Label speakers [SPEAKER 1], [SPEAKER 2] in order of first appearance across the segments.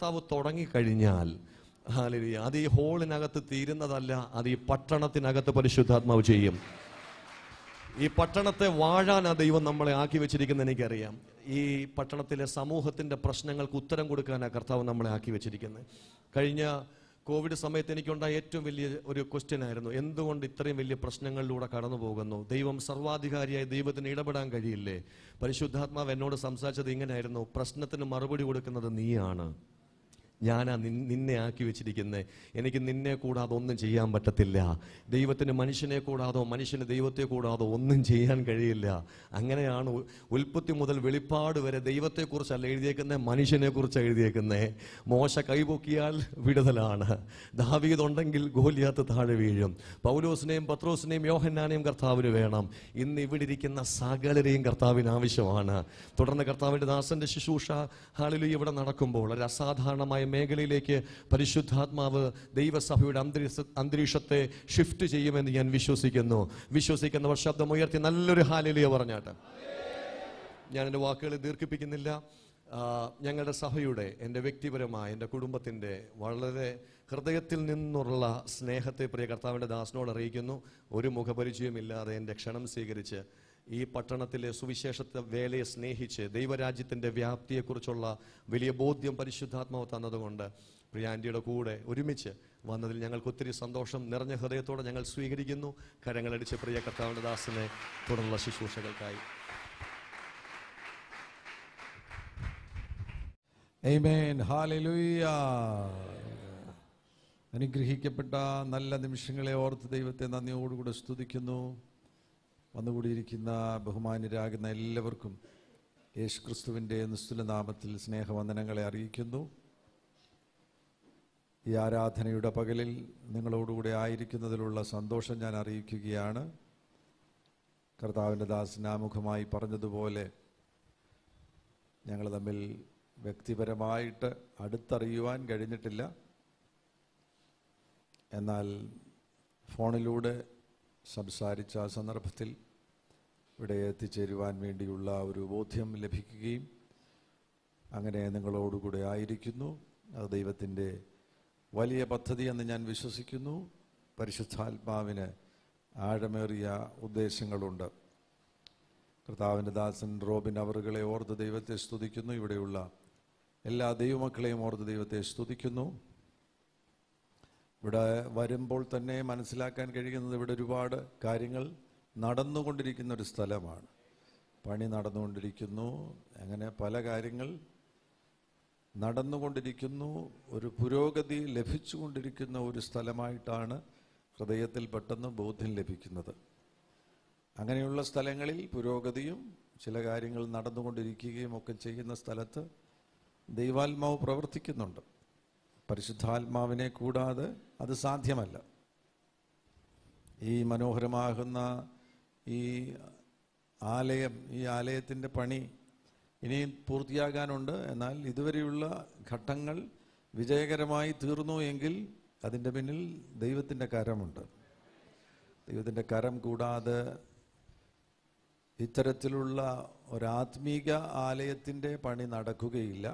[SPEAKER 1] കർത്താവ് തുടങ്ങിക്കഴിഞ്ഞാൽ ഹാലലുയ അത് ഈ ഹോളിനകത്ത് തീരുന്നതല്ല അത് ഈ പട്ടണത്തിനകത്ത് പരിശുദ്ധാത്മാവ് ചെയ്യും ഈ പട്ടണത്തെ വാഴാൻ ആ ദൈവം നമ്മളെ ആക്കി വെച്ചിരിക്കുന്ന എനിക്കറിയാം ഈ പട്ടണത്തിലെ സമൂഹത്തിന്റെ പ്രശ്നങ്ങൾക്ക് ഉത്തരം കൊടുക്കാനാണ് കർത്താവ് നമ്മളെ ആക്കി വെച്ചിരിക്കുന്നത് കഴിഞ്ഞ കോവിഡ് സമയത്ത് എനിക്കുണ്ടായ ഏറ്റവും വലിയ ഒരു ക്വസ്റ്റ്യൻ ആയിരുന്നു എന്തുകൊണ്ട് ഇത്രയും വലിയ പ്രശ്നങ്ങളിലൂടെ കടന്നു പോകുന്നു ദൈവം സർവാധികാരിയായ ദൈവത്തിന് ഇടപെടാൻ കഴിയില്ലേ പരിശുദ്ധാത്മാവ് എന്നോട് സംസാരിച്ചത് ഇങ്ങനെയായിരുന്നു പ്രശ്നത്തിന് മറുപടി കൊടുക്കുന്നത് നീയാണ് ഞാനാ നിൻ- നിന്നെ ആക്കി വെച്ചിരിക്കുന്നത് എനിക്ക് നിന്നെ കൂടാതെ ഒന്നും ചെയ്യാൻ പറ്റത്തില്ല ദൈവത്തിന് മനുഷ്യനെ കൂടാതോ മനുഷ്യന് ദൈവത്തെ കൂടാതോ ഒന്നും ചെയ്യാൻ കഴിയില്ല അങ്ങനെയാണ് ഉ- ഉൽപ്പത്തി മുതൽ വെളിപ്പാട് വരെ ദൈവത്തെക്കുറിച്ചല്ല എഴുതിയേക്കുന്നത് മനുഷ്യനെ കുറിച്ച് എഴുതിയേക്കുന്നത് മോശ കൈപൊക്കിയാൽ വിടുതലാണ് ദാവീദ് ഉണ്ടെങ്കിൽ ഗോലിയാത്ത് താഴെ വീഴും പൗലോസിനെയും പത്രോസിനെയും യോഹന്നാനെയും കർത്താവിന് വേണം ഇന്ന് ഇവിടെ ഇരിക്കുന്ന സകലരെയും കർത്താവിന് ആവശ്യമാണ് തുടർന്ന് കർത്താവിന്റെ ദാസന്റെ ശുശ്രൂഷ ഹാളിലു ഇവിടെ നടക്കുമ്പോൾ ഒരു അസാധാരണമായ മേഖലയിലേക്ക് പരിശുദ്ധാത്മാവ് ദൈവസഭയുടെ അന്തരീക്ഷ അന്തരീക്ഷത്തെ ഷിഫ്റ്റ് ചെയ്യുമെന്ന് ഞാൻ വിശ്വസിക്കുന്നു വിശ്വസിക്കുന്നവർ ശബ്ദമുയർത്തി നല്ലൊരു ഹാലിലിയ പറഞ്ഞാട്ടെ ഞാൻ എൻ്റെ വാക്കുകൾ ദീർഘിപ്പിക്കുന്നില്ല ആ, ഞങ്ങളുടെ സഭയുടെ എൻ്റെ വ്യക്തിപരമായ എൻ്റെ കുടുംബത്തിൻ്റെ വളരെ ഹൃദയത്തിൽ നിന്നുള്ള സ്നേഹത്തെ പ്രിയ കർത്താവിൻ്റെ ദാസനോട് അറിയിക്കുന്നു ഒരു മുഖപരിചയമില്ലാതെ എൻ്റെ ക്ഷണം സ്വീകരിച്ച് ഈ പട്ടണത്തിലെ സുവിശേഷത്തെ വേലയെ സ്നേഹിച്ച് ദൈവരാജ്യത്തിൻ്റെ വ്യാപ്തിയെക്കുറിച്ചുള്ള വലിയ ബോധ്യം പരിശുദ്ധാത്മാവ് തന്നതുകൊണ്ട് പ്രിയ ആൻറ്റിയുടെ കൂടെ ഒരുമിച്ച് വന്നതിൽ ഞങ്ങൾക്ക് ഒത്തിരി സന്തോഷം നിറഞ്ഞ ഹൃദയത്തോടെ ഞങ്ങൾ സ്വീകരിക്കുന്നു കരങ്ങളടിച്ച് പ്രിയ കർത്താവിൻ്റെ ദാസനെ തുടർന്നുള്ള ശുശ്രൂഷകൾക്കായി
[SPEAKER 2] Amen. Hallelujah. അനുഗ്രഹിക്കപ്പെട്ട നല്ല നിമിഷങ്ങളെ ഓർത്ത് ദൈവത്തെ നന്ദിയോടുകൂടെ സ്തുതിക്കുന്നു വന്നുകൂടിയിരിക്കുന്ന ബഹുമാന്യരാകുന്ന എല്ലാവർക്കും യേശു ക്രിസ്തുവിൻ്റെ നിസ്തുല നാമത്തിൽ സ്നേഹവന്ദനങ്ങളെ അറിയിക്കുന്നു ഈ ആരാധനയുടെ പകലിൽ നിങ്ങളോടുകൂടെ ആയിരിക്കുന്നതിലുള്ള സന്തോഷം ഞാൻ അറിയിക്കുകയാണ് കർത്താവിൻ്റെ ദാസനാമുഖമായി പറഞ്ഞതുപോലെ ഞങ്ങൾ തമ്മിൽ വ്യക്തിപരമായിട്ട് അടുത്തറിയുവാൻ കഴിഞ്ഞിട്ടില്ല എന്നാൽ ഫോണിലൂടെ സംസാരിച്ച ആ സന്ദർഭത്തിൽ ഇവിടെ എത്തിച്ചേരുവാൻ വേണ്ടിയുള്ള ഒരു ബോധ്യം ലഭിക്കുകയും അങ്ങനെ നിങ്ങളോടുകൂടെ ആയിരിക്കുന്നു അത് ദൈവത്തിൻ്റെ വലിയ പദ്ധതി എന്ന് ഞാൻ വിശ്വസിക്കുന്നു പരിശുദ്ധാത്മാവിന് ആഴമേറിയ ഉദ്ദേശങ്ങളുണ്ട് കർത്താവിൻ്റെ ദാസൻ റോബിൻ അവറുകളെ ഓർത്ത് ദൈവത്തെ സ്തുതിക്കുന്നു ഇവിടെയുള്ള എല്ലാ ദൈവമക്കളെയും ഓർത്ത് ദൈവത്തെ സ്തുതിക്കുന്നു ഇവിടെ വരുമ്പോൾ തന്നെ മനസ്സിലാക്കാൻ കഴിയുന്നത് ഇവിടെ ഒരുപാട് കാര്യങ്ങൾ നടന്നുകൊണ്ടിരിക്കുന്ന ഒരു സ്ഥലമാണ് പണി നടന്നുകൊണ്ടിരിക്കുന്നു അങ്ങനെ പല കാര്യങ്ങൾ നടന്നുകൊണ്ടിരിക്കുന്നു ഒരു പുരോഗതി ലഭിച്ചുകൊണ്ടിരിക്കുന്ന ഒരു സ്ഥലമായിട്ടാണ് ഹൃദയത്തിൽ പെട്ടെന്ന് ബോധ്യം ലഭിക്കുന്നത് അങ്ങനെയുള്ള സ്ഥലങ്ങളിൽ പുരോഗതിയും ചില കാര്യങ്ങൾ നടന്നുകൊണ്ടിരിക്കുകയും ഒക്കെ ചെയ്യുന്ന സ്ഥലത്ത് ദൈവാത്മാവ് പ്രവർത്തിക്കുന്നുണ്ട് പരിശുദ്ധാത്മാവിനെ കൂടാതെ അത് സാധ്യമല്ല ഈ മനോഹരമാകുന്ന ഈ ആലയം ഈ ആലയത്തിൻ്റെ പണി ഇനിയും പൂർത്തിയാകാനുണ്ട് എന്നാൽ ഇതുവരെയുള്ള ഘട്ടങ്ങൾ വിജയകരമായി തീർന്നു എങ്കിൽ അതിൻ്റെ പിന്നിൽ ദൈവത്തിൻ്റെ കരമുണ്ട് ദൈവത്തിൻ്റെ കരം കൂടാതെ ഇത്തരത്തിലുള്ള ഒരാത്മീക ആലയത്തിൻ്റെ പണി നടക്കുകയില്ല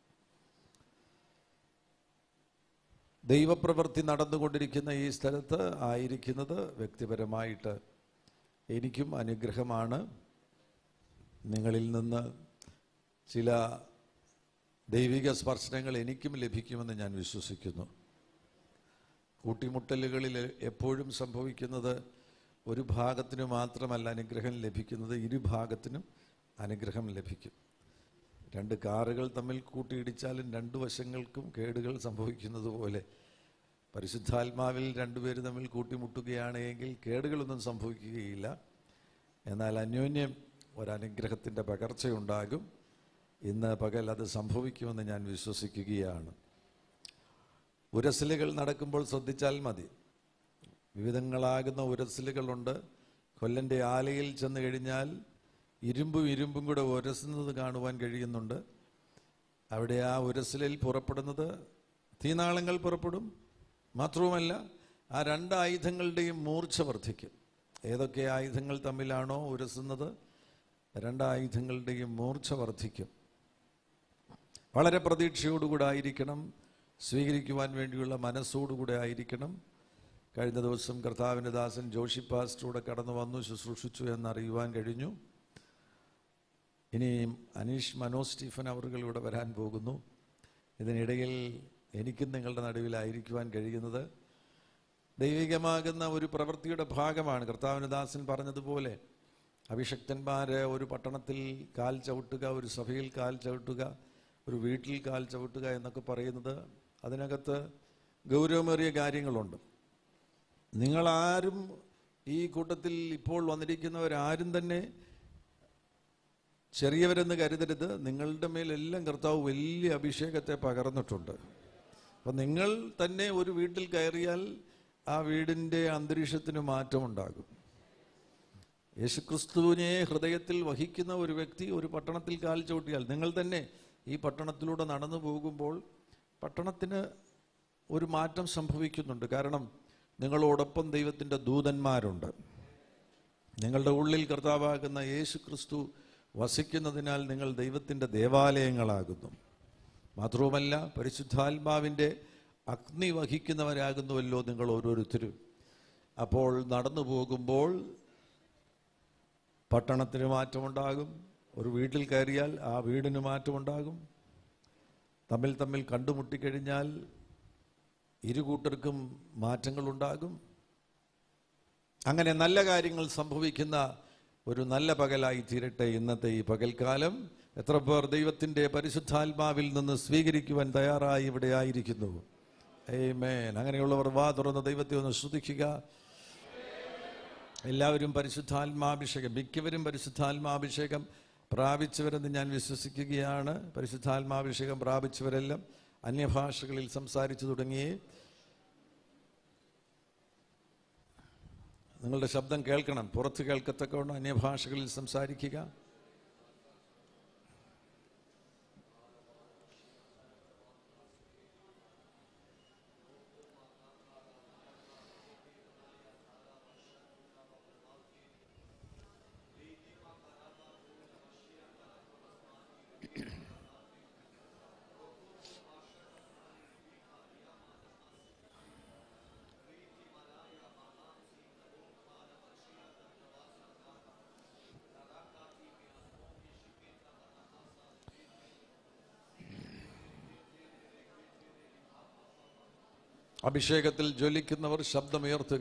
[SPEAKER 2] ദൈവപ്രവൃത്തി നടന്നുകൊണ്ടിരിക്കുന്ന ഈ സ്ഥലത്ത് ആയിരിക്കുന്നത് വ്യക്തിപരമായിട്ട് എനിക്കും അനുഗ്രഹമാണ് നിങ്ങളിൽ നിന്ന് ചില ദൈവിക സ്പർശനങ്ങൾ എനിക്കും ലഭിക്കുമെന്ന് ഞാൻ വിശ്വസിക്കുന്നു കൂട്ടിമുട്ടലുകളിൽ എപ്പോഴും സംഭവിക്കുന്നത് ഒരു ഭാഗത്തിന് മാത്രമല്ല അനുഗ്രഹം ലഭിക്കുന്നത് ഇരുഭാഗത്തിനും അനുഗ്രഹം ലഭിക്കും രണ്ട് കാറുകൾ തമ്മിൽ കൂട്ടിയിടിച്ചാലും രണ്ട് വശങ്ങൾക്കും കേടുകൾ സംഭവിക്കുന്നത് പോലെ പരിശുദ്ധാത്മാവിൽ രണ്ടുപേര് തമ്മിൽ കൂട്ടിമുട്ടുകയാണ് എങ്കിൽ കേടുകളൊന്നും സംഭവിക്കുകയില്ല എന്നാൽ അന്യോന്യം ഒരനുഗ്രഹത്തിൻ്റെ പകർച്ചയുണ്ടാകും ഇന്ന് പകൽ അത് സംഭവിക്കുമെന്ന് ഞാൻ വിശ്വസിക്കുകയാണ് ഉരസലുകൾ നടക്കുമ്പോൾ ശ്രദ്ധിച്ചാൽ മതി വിവിധങ്ങളാകുന്ന ഉരസലുകളുണ്ട് കൊല്ലൻ്റെ ആലയിൽ ചെന്ന് കഴിഞ്ഞാൽ ഇരുമ്പും ഇരുമ്പും കൂടെ ഉരസുന്നത് കാണുവാൻ കഴിയുന്നുണ്ട് അവിടെ ആ ഉരസലിൽ പുറപ്പെടുന്നത് തീനാളങ്ങൾ പുറപ്പെടും മാത്രവുമല്ല ആ രണ്ട് ആയുധങ്ങളുടെയും മൂർച്ച വർദ്ധിക്കും ഏതൊക്കെ ആയുധങ്ങൾ തമ്മിലാണോ ഉരസുന്നത് രണ്ട് ആയുധങ്ങളുടെയും മൂർച്ച വർദ്ധിക്കും വളരെ പ്രതീക്ഷയോടുകൂടെ ആയിരിക്കണം സ്വീകരിക്കുവാൻ വേണ്ടിയുള്ള മനസ്സോടുകൂടെ ആയിരിക്കണം കഴിഞ്ഞ ദിവസം കർത്താവിൻ്റെ ദാസൻ ജോഷി പാസ്റ്ററൂടെ കടന്നു വന്നു ശുശ്രൂഷിച്ചു എന്നറിയുവാൻ കഴിഞ്ഞു ഇനി അനീഷ് മനോ സ്റ്റീഫൻ അവറുകൾ ഇവിടെ വരാൻ പോകുന്നു ഇതിനിടയിൽ എനിക്കും നിങ്ങളുടെ നടുവിലായിരിക്കുവാൻ കഴിയുന്നത് ദൈവികമാകുന്ന ഒരു പ്രവൃത്തിയുടെ ഭാഗമാണ് കർത്താവിന് ദാസൻ പറഞ്ഞതുപോലെ അഭിഷക്തന്മാര് ഒരു പട്ടണത്തിൽ കാൽ ചവിട്ടുക ഒരു സഭയിൽ കാൽ ചവിട്ടുക ഒരു വീട്ടിൽ കാൽ ചവിട്ടുക എന്നൊക്കെ പറയുന്നത് അതിനകത്ത് ഗൗരവമേറിയ കാര്യങ്ങളുണ്ട് നിങ്ങളാരും ഈ കൂട്ടത്തിൽ ഇപ്പോൾ വന്നിരിക്കുന്നവരാരും തന്നെ ചെറിയവരെന്ന് കരുതരുത് നിങ്ങളുടെ മേലെല്ലാം കർത്താവ് വലിയ അഭിഷേകത്തെ പകർന്നിട്ടുണ്ട് അപ്പം നിങ്ങൾ തന്നെ ഒരു വീട്ടിൽ കയറിയാൽ ആ വീടിൻ്റെ അന്തരീക്ഷത്തിന് മാറ്റമുണ്ടാകും യേശുക്രിസ്തുവിനെ ഹൃദയത്തിൽ വഹിക്കുന്ന ഒരു വ്യക്തി ഒരു പട്ടണത്തിൽ കാൽ ചവിട്ടിയാൽ നിങ്ങൾ തന്നെ ഈ പട്ടണത്തിലൂടെ നടന്നു പോകുമ്പോൾ പട്ടണത്തിന് ഒരു മാറ്റം സംഭവിക്കുന്നുണ്ട് കാരണം നിങ്ങളോടൊപ്പം ദൈവത്തിൻ്റെ ദൂതന്മാരുണ്ട് നിങ്ങളുടെ ഉള്ളിൽ കർത്താവാകുന്ന യേശു ക്രിസ്തു വസിക്കുന്നതിനാൽ നിങ്ങൾ ദൈവത്തിൻ്റെ ദേവാലയങ്ങളാകുന്നു മാത്രവുമല്ല പരിശുദ്ധാത്മാവിൻ്റെ അഗ്നി വഹിക്കുന്നവരാകുന്നുവല്ലോ നിങ്ങൾ ഓരോരുത്തരും അപ്പോൾ നടന്നു പോകുമ്പോൾ പട്ടണത്തിന് മാറ്റമുണ്ടാകും ഒരു വീട്ടിൽ കയറിയാൽ ആ വീടിന് മാറ്റമുണ്ടാകും തമ്മിൽ തമ്മിൽ കണ്ടുമുട്ടിക്കഴിഞ്ഞാൽ ഇരു കൂട്ടർക്കും മാറ്റങ്ങളുണ്ടാകും അങ്ങനെ നല്ല കാര്യങ്ങൾ സംഭവിക്കുന്ന ഒരു നല്ല പകലായി തീരട്ടെ ഇന്നത്തെ ഈ പകൽക്കാലം എത്ര പേർ ദൈവത്തിൻ്റെ പരിശുദ്ധാത്മാവിൽ നിന്ന് സ്വീകരിക്കുവാൻ തയ്യാറായി ഇവിടെ ആയിരിക്കുന്നു ഏമേൻ അങ്ങനെയുള്ളവർ വാ തുറന്ന് ദൈവത്തെ ഒന്ന് ശ്രദ്ധിക്കുക എല്ലാവരും പരിശുദ്ധാത്മാഭിഷേകം മിക്കവരും പരിശുദ്ധാത്മാഭിഷേകം പ്രാപിച്ചവരെന്ന് ഞാൻ വിശ്വസിക്കുകയാണ് പരിശുദ്ധാത്മാഭിഷേകം പ്രാപിച്ചവരെല്ലാം അന്യഭാഷകളിൽ സംസാരിച്ചു തുടങ്ങിയേ നിങ്ങളുടെ ശബ്ദം കേൾക്കണം പുറത്ത് കേൾക്കത്തക്കവണ്ണം അന്യഭാഷകളിൽ സംസാരിക്കുക അഭിഷേകത്തിൽ ജ്വലിക്കുന്നവർ ശബ്ദമുയർത്തുക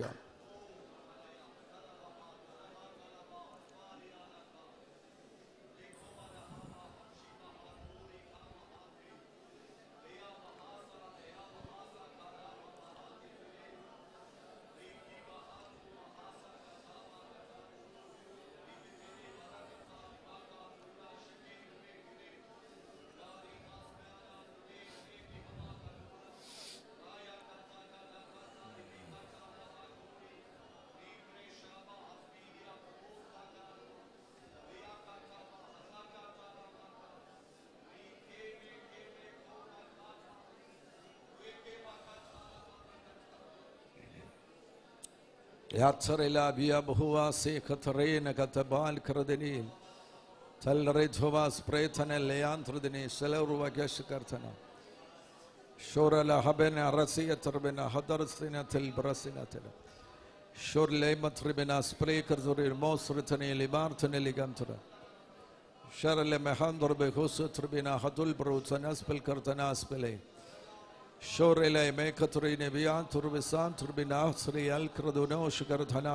[SPEAKER 2] Yatsarela via bohua se katarena katabal kradinil. Talre thovas pretane leantrudini seleruva geshikartana. Shorala habena rasia turbina hadarsina til brasina til. Shorle matribina spreker zurir mosritani libartani ligantra. Sharale mehandor behusu turbina hadul brutana spel kartana spele. ഷോറിലെ മേഘത്തുറിനെ വിയാൻ തുർവിസാൻ തുർബിനാ Shri അൽ ക്രദുനോ ശുകർധന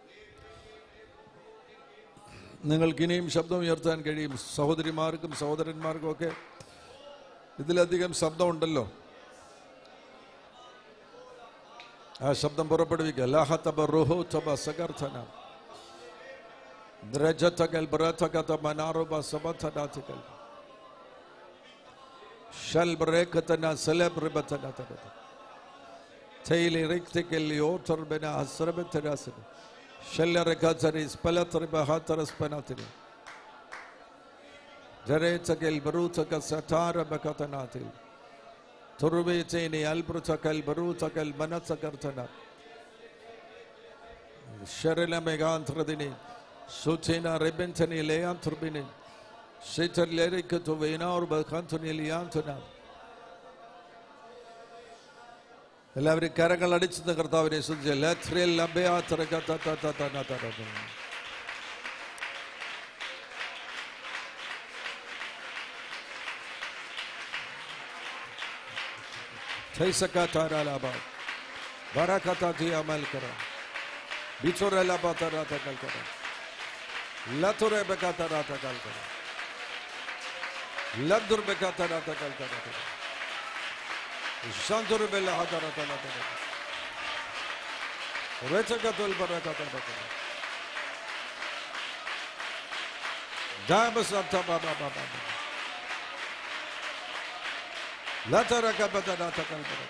[SPEAKER 2] നിങ്ങൾക്ക് ഇനിയും ശബ്ദം ഉയർത്താൻ കഴിയും സഹോദരിമാർക്കും സഹോദരന്മാർക്കും ഒക്കെ ഇതിലധികം ശബ്ദമുണ്ടല്ലോ ആ ശബ്ദം പുറപ്പെടുവിക്കുക ലാഹത്തബ റുഹു തബ സകർധന ദ്രജതകൽ ബ്രതകത മനാറുബ സബതനാതികൽ شلبريكتنا سلبربتنا تبتا تيلي ريكتك اليوتر بنا أسربتنا سنة شلركاتري سبلتر بهاتر سبناتري جريتك البروتك ستار بكتناتي تربيتيني البروتك البروتك المنتكرتنا شرلا ميغان تردني سوتينا ريبنتني ليان تربيني Seterlerike to venar bakantonieliantona. എല്ലാവരും കരങ്ങൾ അടിച്ചെന്ന് കർത്താവിനെ ശ്രദ്ധിച്ച് ലത്രിൽ ലംബയാത്ര Taisakataralaba. Barakatati amalkara. Bitorela batarata kalkara. Lature bekatarata kalkara. Ladur bekatarata kalkara. Shantur bella hadarata latara. Rechakatul barakata bakara. Dabasata baba baba. Lataraka batarata kalkara.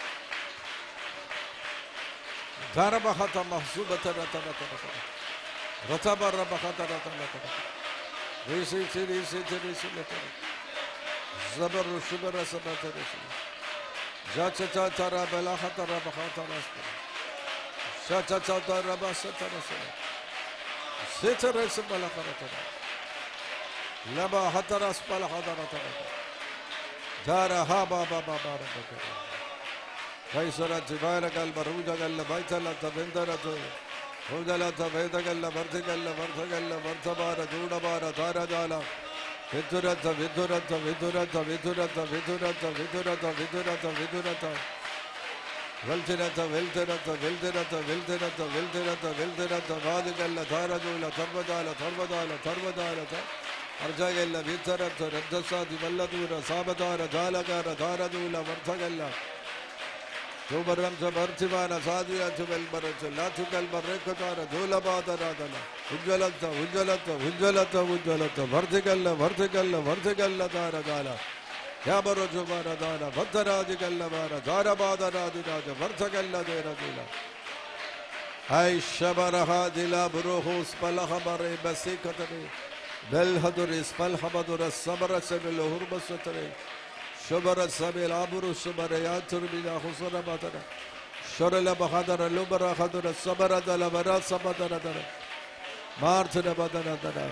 [SPEAKER 2] Darabahata mahzubata ratarata. Ratabara bahata ratarata. Risi tiri tiri latara. Zabaru shubara sabata risi. Jachata tara bela hatara bahata rasta. Shachata tara basata rasa. Sita rasa bela haratara. Laba hatara spala hatara tara. Dara haba baba bara bakara. Kaisara Tivara Galba Ruja Galla Vaitala Tavendara to Rujala Taveda Galla Vartigalla Vartagalla Vartabara Judabara Tarajala Vidurata Vidurata Vidurata Vidurata Vidurata Vidurata Vidurata Vidurata Veltirata Veltirata Veltirata Veltirata Veltirata Veltirata Vadigalla Tarajula Tarvadala Tarvadala Tarvadala Arjagalla Vitarata Radhasadi Valladura Sabadara Jalagara Taradula Vartagalla Tubaram Sabartivana Sadhya Chubel Baracha Latukal Barekatara Dhulabada Radana Ujjalata Ujjalata Ujjalata Ujjalata Vartikalla Vartikalla Vartikalla Dara Dala Yabaro Jubara Dana Vattarajikalla Vara Dharabada Radiraja Vartakalla Dera Dila Hai Shabaraha Dila Buruhu Spalaha Bare Basikatari Belhaduri Spalhabadura Sabara Sebelo Hurbasatari شبر السبيل عبر الشبر ياتر بلا خسر بطر شرل بخدر لبر خدر الصبر دل برا صبر دل مارتر بدر دل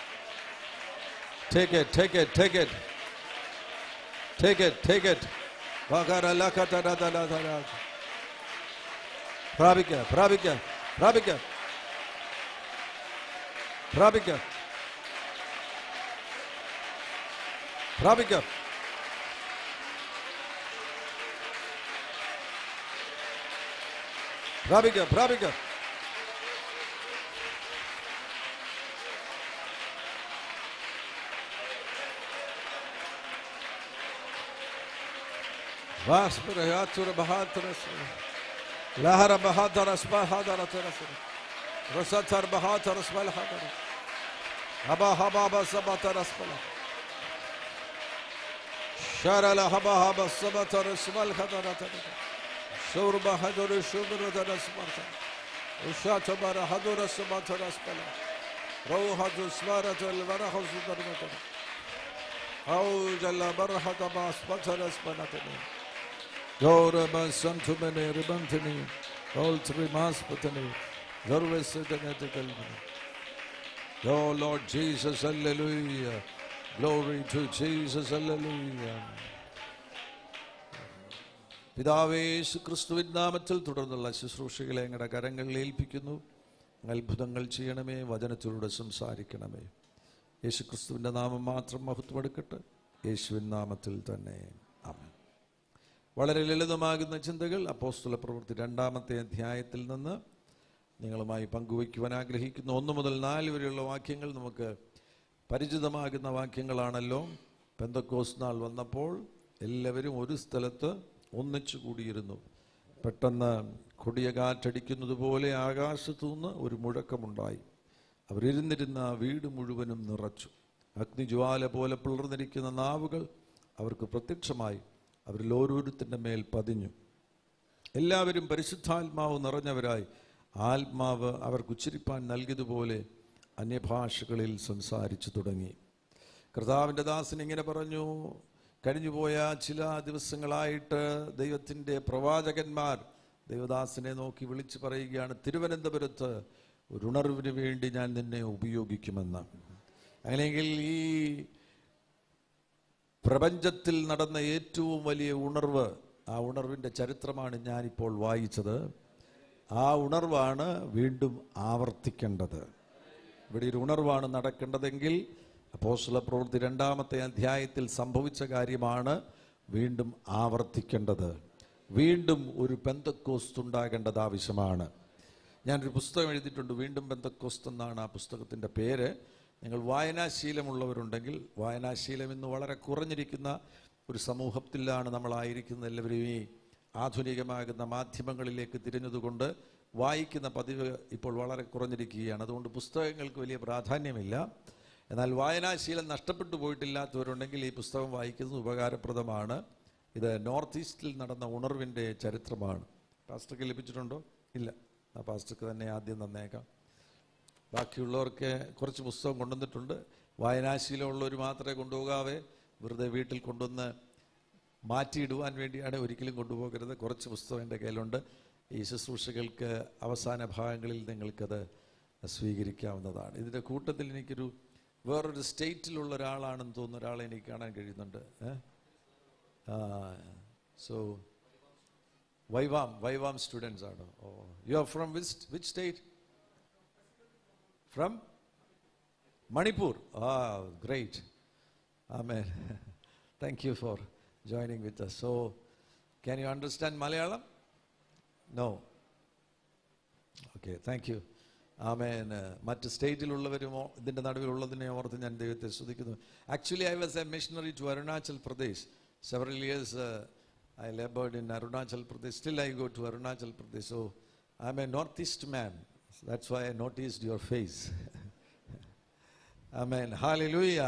[SPEAKER 2] Take it, take it, take it. Take it, take it. Vakara lakata da da da da da. Pravika, pravika, pravika. Pravika. Pravika. പ്രാപിക്കുക പ്രാപിക്കുക Vaspirayatura Bahatras Lahara Bahataras Bahadara Terasura Rosatar Bahataras Balhadara Haba Hababa Sabataras Bala Sharala Haba Haba Sabataras Balhadara Shurba Hadura Shubra Smarta Ushata Bara Hadura Samataras Bala Rohadu Smarata Varahu Sudarmatana Au Jalla Barhata Bas Pataras Banatana Dora Santumene Ribantani Oltri Maspatani Zarvesatanetical Oh Lord Jesus, hallelujah. Glory to Jesus, hallelujah. പിതാവേ ക്രിസ്തുവിൻ നാമത്തിൽ തുടർന്നുള്ള ശുശ്രൂഷകളെ ഞങ്ങളുടെ കരങ്ങളിൽ ഏൽപ്പിക്കുന്നു അത്ഭുതങ്ങൾ ചെയ്യണമേ വചനത്തിലൂടെ സംസാരിക്കണമേ യേശു ക്രിസ്തുവിൻ്റെ നാമം മാത്രം മഹത്വമെടുക്കട്ടെ യേശുവിൻ നാമത്തിൽ തന്നെ ആമേൻ വളരെ ലളിതമാകുന്ന ചിന്തകൾ അപ്പോസ്തല പ്രവൃത്തി രണ്ടാമത്തെ അധ്യായത്തിൽ നിന്ന് നിങ്ങളുമായി പങ്കുവയ്ക്കുവാൻ ആഗ്രഹിക്കുന്നു ഒന്ന് മുതൽ നാല് വരെയുള്ള വാക്യങ്ങൾ നമുക്ക് പരിചിതമാകുന്ന വാക്യങ്ങളാണല്ലോ പെന്തക്കോസ് നാൾ വന്നപ്പോൾ എല്ലാവരും ഒരു സ്ഥലത്ത് ഒന്നിച്ചു കൂടിയിരുന്നു പെട്ടെന്ന് കൊടിയ കാറ്റടിക്കുന്നത് പോലെ ആകാശത്തു നിന്ന് ഒരു മുഴക്കമുണ്ടായി അവരിരുന്നിരുന്ന വീട് മുഴുവനും നിറച്ചു അഗ്നിജ്വാല പോലെ പിളർന്നിരിക്കുന്ന നാവുകൾ അവർക്ക് പ്രത്യക്ഷമായി അവരിൽ ഓരോരുത്തരുടെ മേൽ പതിഞ്ഞു എല്ലാവരും പരിശുദ്ധാത്മാവ് നിറഞ്ഞവരായി ആത്മാവ് അവർക്ക് ഉച്ചരിപ്പാൻ നൽകിയതുപോലെ അന്യഭാഷകളിൽ സംസാരിച്ചു തുടങ്ങി കർത്താവിൻ്റെ ദാസൻ ഇങ്ങനെ പറഞ്ഞു കഴിഞ്ഞുപോയ ചില ദിവസങ്ങളായിട്ട് ദൈവത്തിൻ്റെ പ്രവാചകന്മാർ ദൈവദാസനെ നോക്കി വിളിച്ചു പറയുകയാണ് തിരുവനന്തപുരത്ത് ഒരു ഉണർവിന് വേണ്ടി ഞാൻ നിന്നെ ഉപയോഗിക്കുമെന്ന് അങ്ങനെയെങ്കിൽ ഈ പ്രപഞ്ചത്തിൽ നടന്ന ഏറ്റവും വലിയ ഉണർവ് ആ ഉണർവിൻ്റെ ചരിത്രമാണ് ഞാനിപ്പോൾ വായിച്ചത് ആ ഉണർവാണ് വീണ്ടും ആവർത്തിക്കേണ്ടത് ഇവിടെ ഒരു ഉണർവാണ് നടക്കേണ്ടതെങ്കിൽ അപ്പോസ്തല പ്രവൃത്തി രണ്ടാമത്തെ അധ്യായത്തിൽ സംഭവിച്ച കാര്യമാണ് വീണ്ടും ആവർത്തിക്കേണ്ടത് വീണ്ടും ഒരു പെന്തക്കോസ്റ്റ് ഉണ്ടാകേണ്ടത് ആവശ്യമാണ് ഞാനൊരു പുസ്തകം എഴുതിയിട്ടുണ്ട് വീണ്ടും ബന്ധക്കോസ്ത് എന്നാണ് ആ പുസ്തകത്തിൻ്റെ പേര് നിങ്ങൾ വായനാശീലമുള്ളവരുണ്ടെങ്കിൽ വായനാശീലം ഇന്ന് വളരെ കുറഞ്ഞിരിക്കുന്ന ഒരു സമൂഹത്തിലാണ് നമ്മളായിരിക്കുന്നത് എല്ലാവരും ഈ ആധുനികമാകുന്ന മാധ്യമങ്ങളിലേക്ക് തിരിഞ്ഞതുകൊണ്ട് വായിക്കുന്ന പതിവ് ഇപ്പോൾ വളരെ കുറഞ്ഞിരിക്കുകയാണ് അതുകൊണ്ട് പുസ്തകങ്ങൾക്ക് വലിയ പ്രാധാന്യമില്ല എന്നാൽ വായനാശീലം നഷ്ടപ്പെട്ടു പോയിട്ടില്ലാത്തവരുണ്ടെങ്കിൽ ഈ പുസ്തകം വായിക്കുന്നത് ഉപകാരപ്രദമാണ് ഇത് നോർത്ത് ഈസ്റ്റിൽ നടന്ന ഉണർവിൻ്റെ ചരിത്രമാണ് പാസ്റ്റർക്ക് ലഭിച്ചിട്ടുണ്ടോ ഇല്ല ആ പാസ്റ്റർക്ക് തന്നെ ആദ്യം തന്നേക്കാം ബാക്കിയുള്ളവർക്ക് കുറച്ച് പുസ്തകം കൊണ്ടുവന്നിട്ടുണ്ട് വായനാശീലമുള്ളവർ മാത്രമേ കൊണ്ടുപോകാവേ വെറുതെ വീട്ടിൽ കൊണ്ടുവന്ന് മാറ്റിയിടുവാൻ വേണ്ടിയാണ് ഒരിക്കലും കൊണ്ടുപോകരുത് കുറച്ച് പുസ്തകം എൻ്റെ കയ്യിലുണ്ട് ഈ ശുശ്രൂഷകൾക്ക് അവസാന ഭാഗങ്ങളിൽ നിങ്ങൾക്കത് സ്വീകരിക്കാവുന്നതാണ് ഇതിൻ്റെ കൂട്ടത്തിൽ എനിക്കൊരു വേറൊരു സ്റ്റേറ്റിലുള്ള ഒരാളാണെന്ന് തോന്നുന്ന ഒരാളെ എനിക്ക് കാണാൻ കഴിയുന്നുണ്ട് സോ വൈവാം വൈവാം സ്റ്റുഡൻസ് ആണ് oh you are from which which state from Manipur ആ great amen thank you for joining with us so can you understand Malayalam no okay thank you amen മറ്റ് സ്റ്റേറ്റിലുള്ളവരും ഓ- ഇതിൻ്റെ നടുവിലുള്ളതിനെ ഓർത്ത് ഞാൻ ദൈവത്തെ സ്തുതിക്കുന്നു actually I was a missionary to Arunachal Pradesh several years I laboured in Arunachal Pradesh still I go to Arunachal Pradesh so I am a north east man that's why I noticed your face amen hallelujah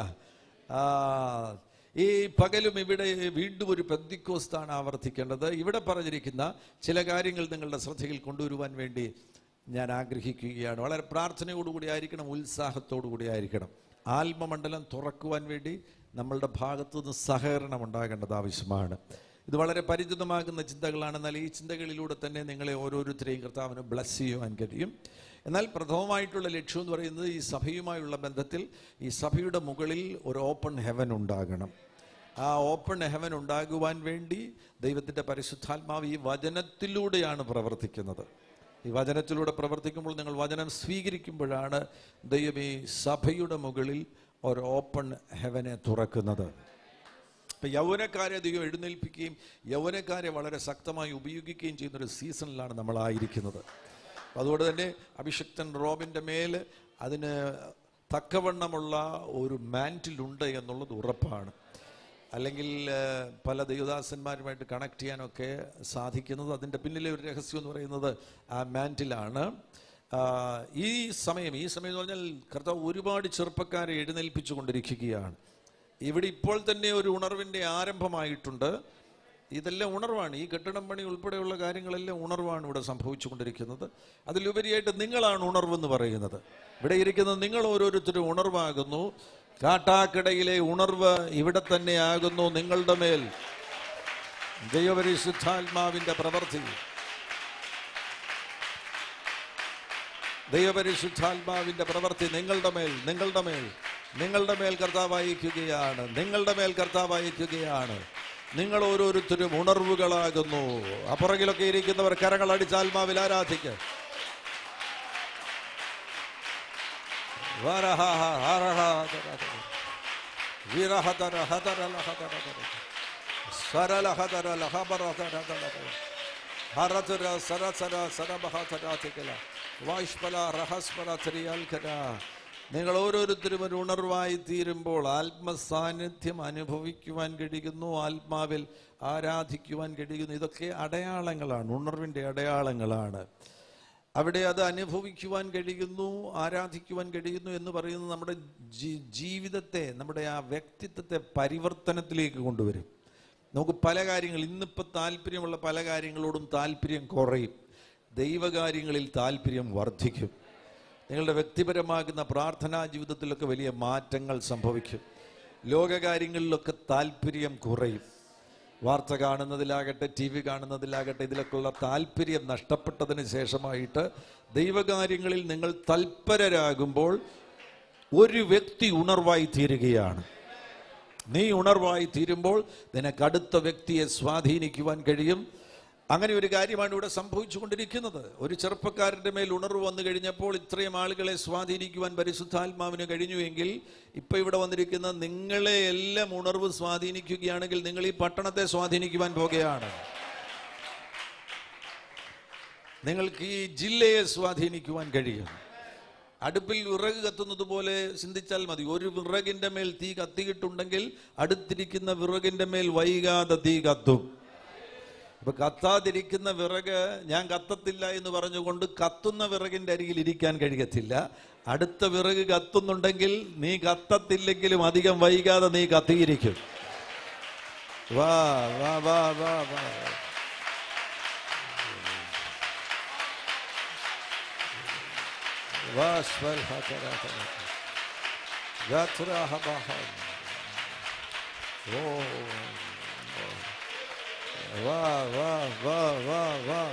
[SPEAKER 2] ഈ പകലും ഇവിടെ വീണ്ടും ഒരു പെന്തിക്കോസ്താണ് ആവർത്തിക്കേണ്ടത് ഇവിടെ പറഞ്ഞിരിക്കുന്ന ചില കാര്യങ്ങൾ നിങ്ങളുടെ ശ്രദ്ധയിൽ കൊണ്ടുവരുവാൻ വേണ്ടി ഞാൻ ആഗ്രഹിക്കുകയാണ് വളരെ പ്രാർത്ഥനയോടുകൂടി ആയിരിക്കണം ഉത്സാഹത്തോടുകൂടി ആയിരിക്കണം ആത്മമണ്ഡലം തുറക്കുവാൻ വേണ്ടി നമ്മളുടെ ഭാഗത്തു നിന്ന് സഹകരണം ഉണ്ടാകേണ്ടത് ആവശ്യമാണ് ഇത് വളരെ പരിചിതമാകുന്ന ചിന്തകളാണ് എന്നാൽ ഈ ചിന്തകളിലൂടെ തന്നെ നിങ്ങളെ ഓരോരുത്തരെയും കർത്താവിന് ബ്ലസ് ചെയ്യുവാൻ കഴിയും എന്നാൽ പ്രഥമമായിട്ടുള്ള ലക്ഷ്യം എന്ന് പറയുന്നത് ഈ സഭയുമായുള്ള ബന്ധത്തിൽ ഈ സഭയുടെ മുകളിൽ ഒരു ഓപ്പൺ ഹെവൻ ഉണ്ടാകണം ആ ഓപ്പൺ ഹെവൻ ഉണ്ടാകുവാൻ വേണ്ടി ദൈവത്തിൻ്റെ പരിശുദ്ധാത്മാവ് ഈ വചനത്തിലൂടെയാണ് പ്രവർത്തിക്കുന്നത് ഈ വചനത്തിലൂടെ പ്രവർത്തിക്കുമ്പോൾ നിങ്ങൾ വചനം സ്വീകരിക്കുമ്പോഴാണ് ദൈവം ഈ സഭയുടെ മുകളിൽ ഒരു ഓപ്പൺ ഹെവനെ തുറക്കുന്നത് ഇപ്പം യൗവനക്കാരെ ദൈവം എഴുന്നേൽപ്പിക്കുകയും യൗവനക്കാരെ വളരെ ശക്തമായി ഉപയോഗിക്കുകയും ചെയ്യുന്ന ഒരു സീസണിലാണ് നമ്മളായിരിക്കുന്നത് അപ്പം അതുകൊണ്ട് തന്നെ അഭിഷക്തൻ റോബിൻ്റെ മേൽ അതിന് തക്കവണ്ണമുള്ള ഒരു മാൻറ്റിലുണ്ട് എന്നുള്ളത് ഉറപ്പാണ് അല്ലെങ്കിൽ ഏഹ്, പല ദൈവദാസന്മാരുമായിട്ട് കണക്ട് ചെയ്യാനൊക്കെ സാധിക്കുന്നത് അതിൻ്റെ പിന്നിലെ ഒരു രഹസ്യം എന്ന് പറയുന്നത് ആ മാൻറ്റിലാണ് ആഹ്, ഈ സമയം ഈ സമയം എന്ന് പറഞ്ഞാൽ കർത്താവ് ഒരുപാട് ചെറുപ്പക്കാരെ എഴുന്നേൽപ്പിച്ചു കൊണ്ടിരിക്കുകയാണ് ഇവിടെ ഇപ്പോൾ തന്നെ ഒരു ഉണർവിൻ്റെ ആരംഭമായിട്ടുണ്ട് ഇതെല്ലാം ഉണർവാണ് ഈ കെട്ടിടം പണി ഉൾപ്പെടെയുള്ള കാര്യങ്ങളെല്ലാം ഉണർവാണ് ഇവിടെ സംഭവിച്ചുകൊണ്ടിരിക്കുന്നത് അതിലുപരിയായിട്ട് നിങ്ങളാണ് ഉണർവെന്ന് പറയുന്നത് ഇവിടെ ഇരിക്കുന്ന നിങ്ങൾ ഓരോരുത്തരും ഉണർവാകുന്നു കാട്ടാക്കിടയിലെ ഉണർവ് ഇവിടെ തന്നെ ആകുന്നു നിങ്ങളുടെ മേൽ ദൈവപരിശുദ്ധാത്മാവിന്റെ പ്രവൃത്തി ദൈവപരിശുദ്ധാത്മാവിന്റെ പ്രവൃത്തി നിങ്ങളുടെ മേൽ നിങ്ങളുടെ മേൽ നിങ്ങളുടെ മേൽ കർത്താവ് അയക്കുകയാണ് നിങ്ങളുടെ മേൽ കർത്താവ് അയക്കുകയാണ് നിങ്ങൾ ഓരോരുത്തരും ഉണർവുകളാകുന്നു അപ്പുറകിലൊക്കെ ഇരിക്കുന്നവർ കരങ്ങൾ അടിച്ച് ആത്മാവിൽ ആരാധിക്കുക വരഹഹ ഹരഹതരതര. വിരഹതര ഹതരലഹതരതര. സരലഹതരലഹബരതരതര. ഹരതര സരസര സരബഹതരാതികല. വാഷ്പല റഹസ്പര ത്രിയൽക്കര. നിങ്ങൾ ഓരോരുത്തരും ഒരു ഉണർവായി തീരുമ്പോൾ ആത്മസാന്നിധ്യം അനുഭവിക്കുവാൻ കഴിയുന്നു ആത്മാവിൽ ആരാധിക്കുവാൻ കഴിയുന്നു ഇതൊക്കെ അടയാളങ്ങളാണ് ഉണർവിൻ്റെ അടയാളങ്ങളാണ് അവിടെ അത് അനുഭവിക്കുവാൻ കഴിയുന്നു ആരാധിക്കുവാൻ കഴിയുന്നു എന്ന് പറയുന്നത് നമ്മുടെ ജീ- ജീവിതത്തെ നമ്മുടെ ആ വ്യക്തിത്വത്തെ പരിവർത്തനത്തിലേക്ക് കൊണ്ടുവരും നമുക്ക് പല കാര്യങ്ങൾ ഇന്നിപ്പോൾ താല്പര്യമുള്ള പല കാര്യങ്ങളോടും താല്പര്യം കുറയും ദൈവകാര്യങ്ങളിൽ താല്പര്യം വർദ്ധിക്കും നിങ്ങളുടെ വ്യക്തിപരമാകുന്ന പ്രാർത്ഥനാ ജീവിതത്തിലൊക്കെ വലിയ മാറ്റങ്ങൾ സംഭവിക്കും ലോകകാര്യങ്ങളിലൊക്കെ താല്പര്യം കുറയും വാർത്ത കാണുന്നതിലാകട്ടെ ടി വി കാണുന്നതിലാകട്ടെ ഇതിലൊക്കെയുള്ള താല്പര്യം നഷ്ടപ്പെട്ടതിന് ശേഷമായിട്ട് ദൈവകാര്യങ്ങളിൽ നിങ്ങൾ തൽപരരാകുമ്പോൾ ഒരു വ്യക്തി ഉണർവായി തീരുകയാണ് നീ ഉണർവായി തീരുമ്പോൾ നിനക്ക് അടുത്ത വ്യക്തിയെ സ്വാധീനിക്കുവാൻ കഴിയും അങ്ങനെ ഒരു കാര്യമാണ് ഇവിടെ സംഭവിച്ചുകൊണ്ടിരിക്കുന്നത് ഒരു ചെറുപ്പക്കാരന്റെ മേൽ ഉണർവ് വന്നു കഴിഞ്ഞപ്പോൾ ഇത്രയും ആളുകളെ സ്വാധീനിക്കുവാൻ പരിശുദ്ധാത്മാവിന് കഴിഞ്ഞുവെങ്കിൽ ഇപ്പൊ ഇവിടെ വന്നിരിക്കുന്ന നിങ്ങളെ എല്ലാം ഉണർവ് സ്വാധീനിക്കുകയാണെങ്കിൽ നിങ്ങൾ ഈ പട്ടണത്തെ സ്വാധീനിക്കുവാൻ പോകുകയാണ് നിങ്ങൾക്ക് ഈ ജില്ലയെ സ്വാധീനിക്കുവാൻ കഴിയും അടുപ്പിൽ വിറക് കത്തുന്നത് പോലെ ചിന്തിച്ചാൽ മതി ഒരു വിറകിന്റെ മേൽ തീ കത്തിയിട്ടുണ്ടെങ്കിൽ അടുത്തിരിക്കുന്ന വിറകിന്റെ മേൽ വൈകാതെ തീ കത്തും ഇപ്പൊ കത്താതിരിക്കുന്ന വിറക് ഞാൻ കത്തത്തില്ല എന്ന് പറഞ്ഞുകൊണ്ട് കത്തുന്ന വിറകിന്റെ അരികിൽ ഇരിക്കാൻ കഴിയത്തില്ല അടുത്ത വിറക് കത്തുന്നുണ്ടെങ്കിൽ നീ കത്തത്തില്ലെങ്കിലും അധികം വൈകാതെ നീ കത്തിയിരിക്കും വാ വാ വാ വാ വാ വാസ്വൽ ഹതരഹ. ഗത്രഹ ബഹം. ഓ വാ വാ വാ വാ വാ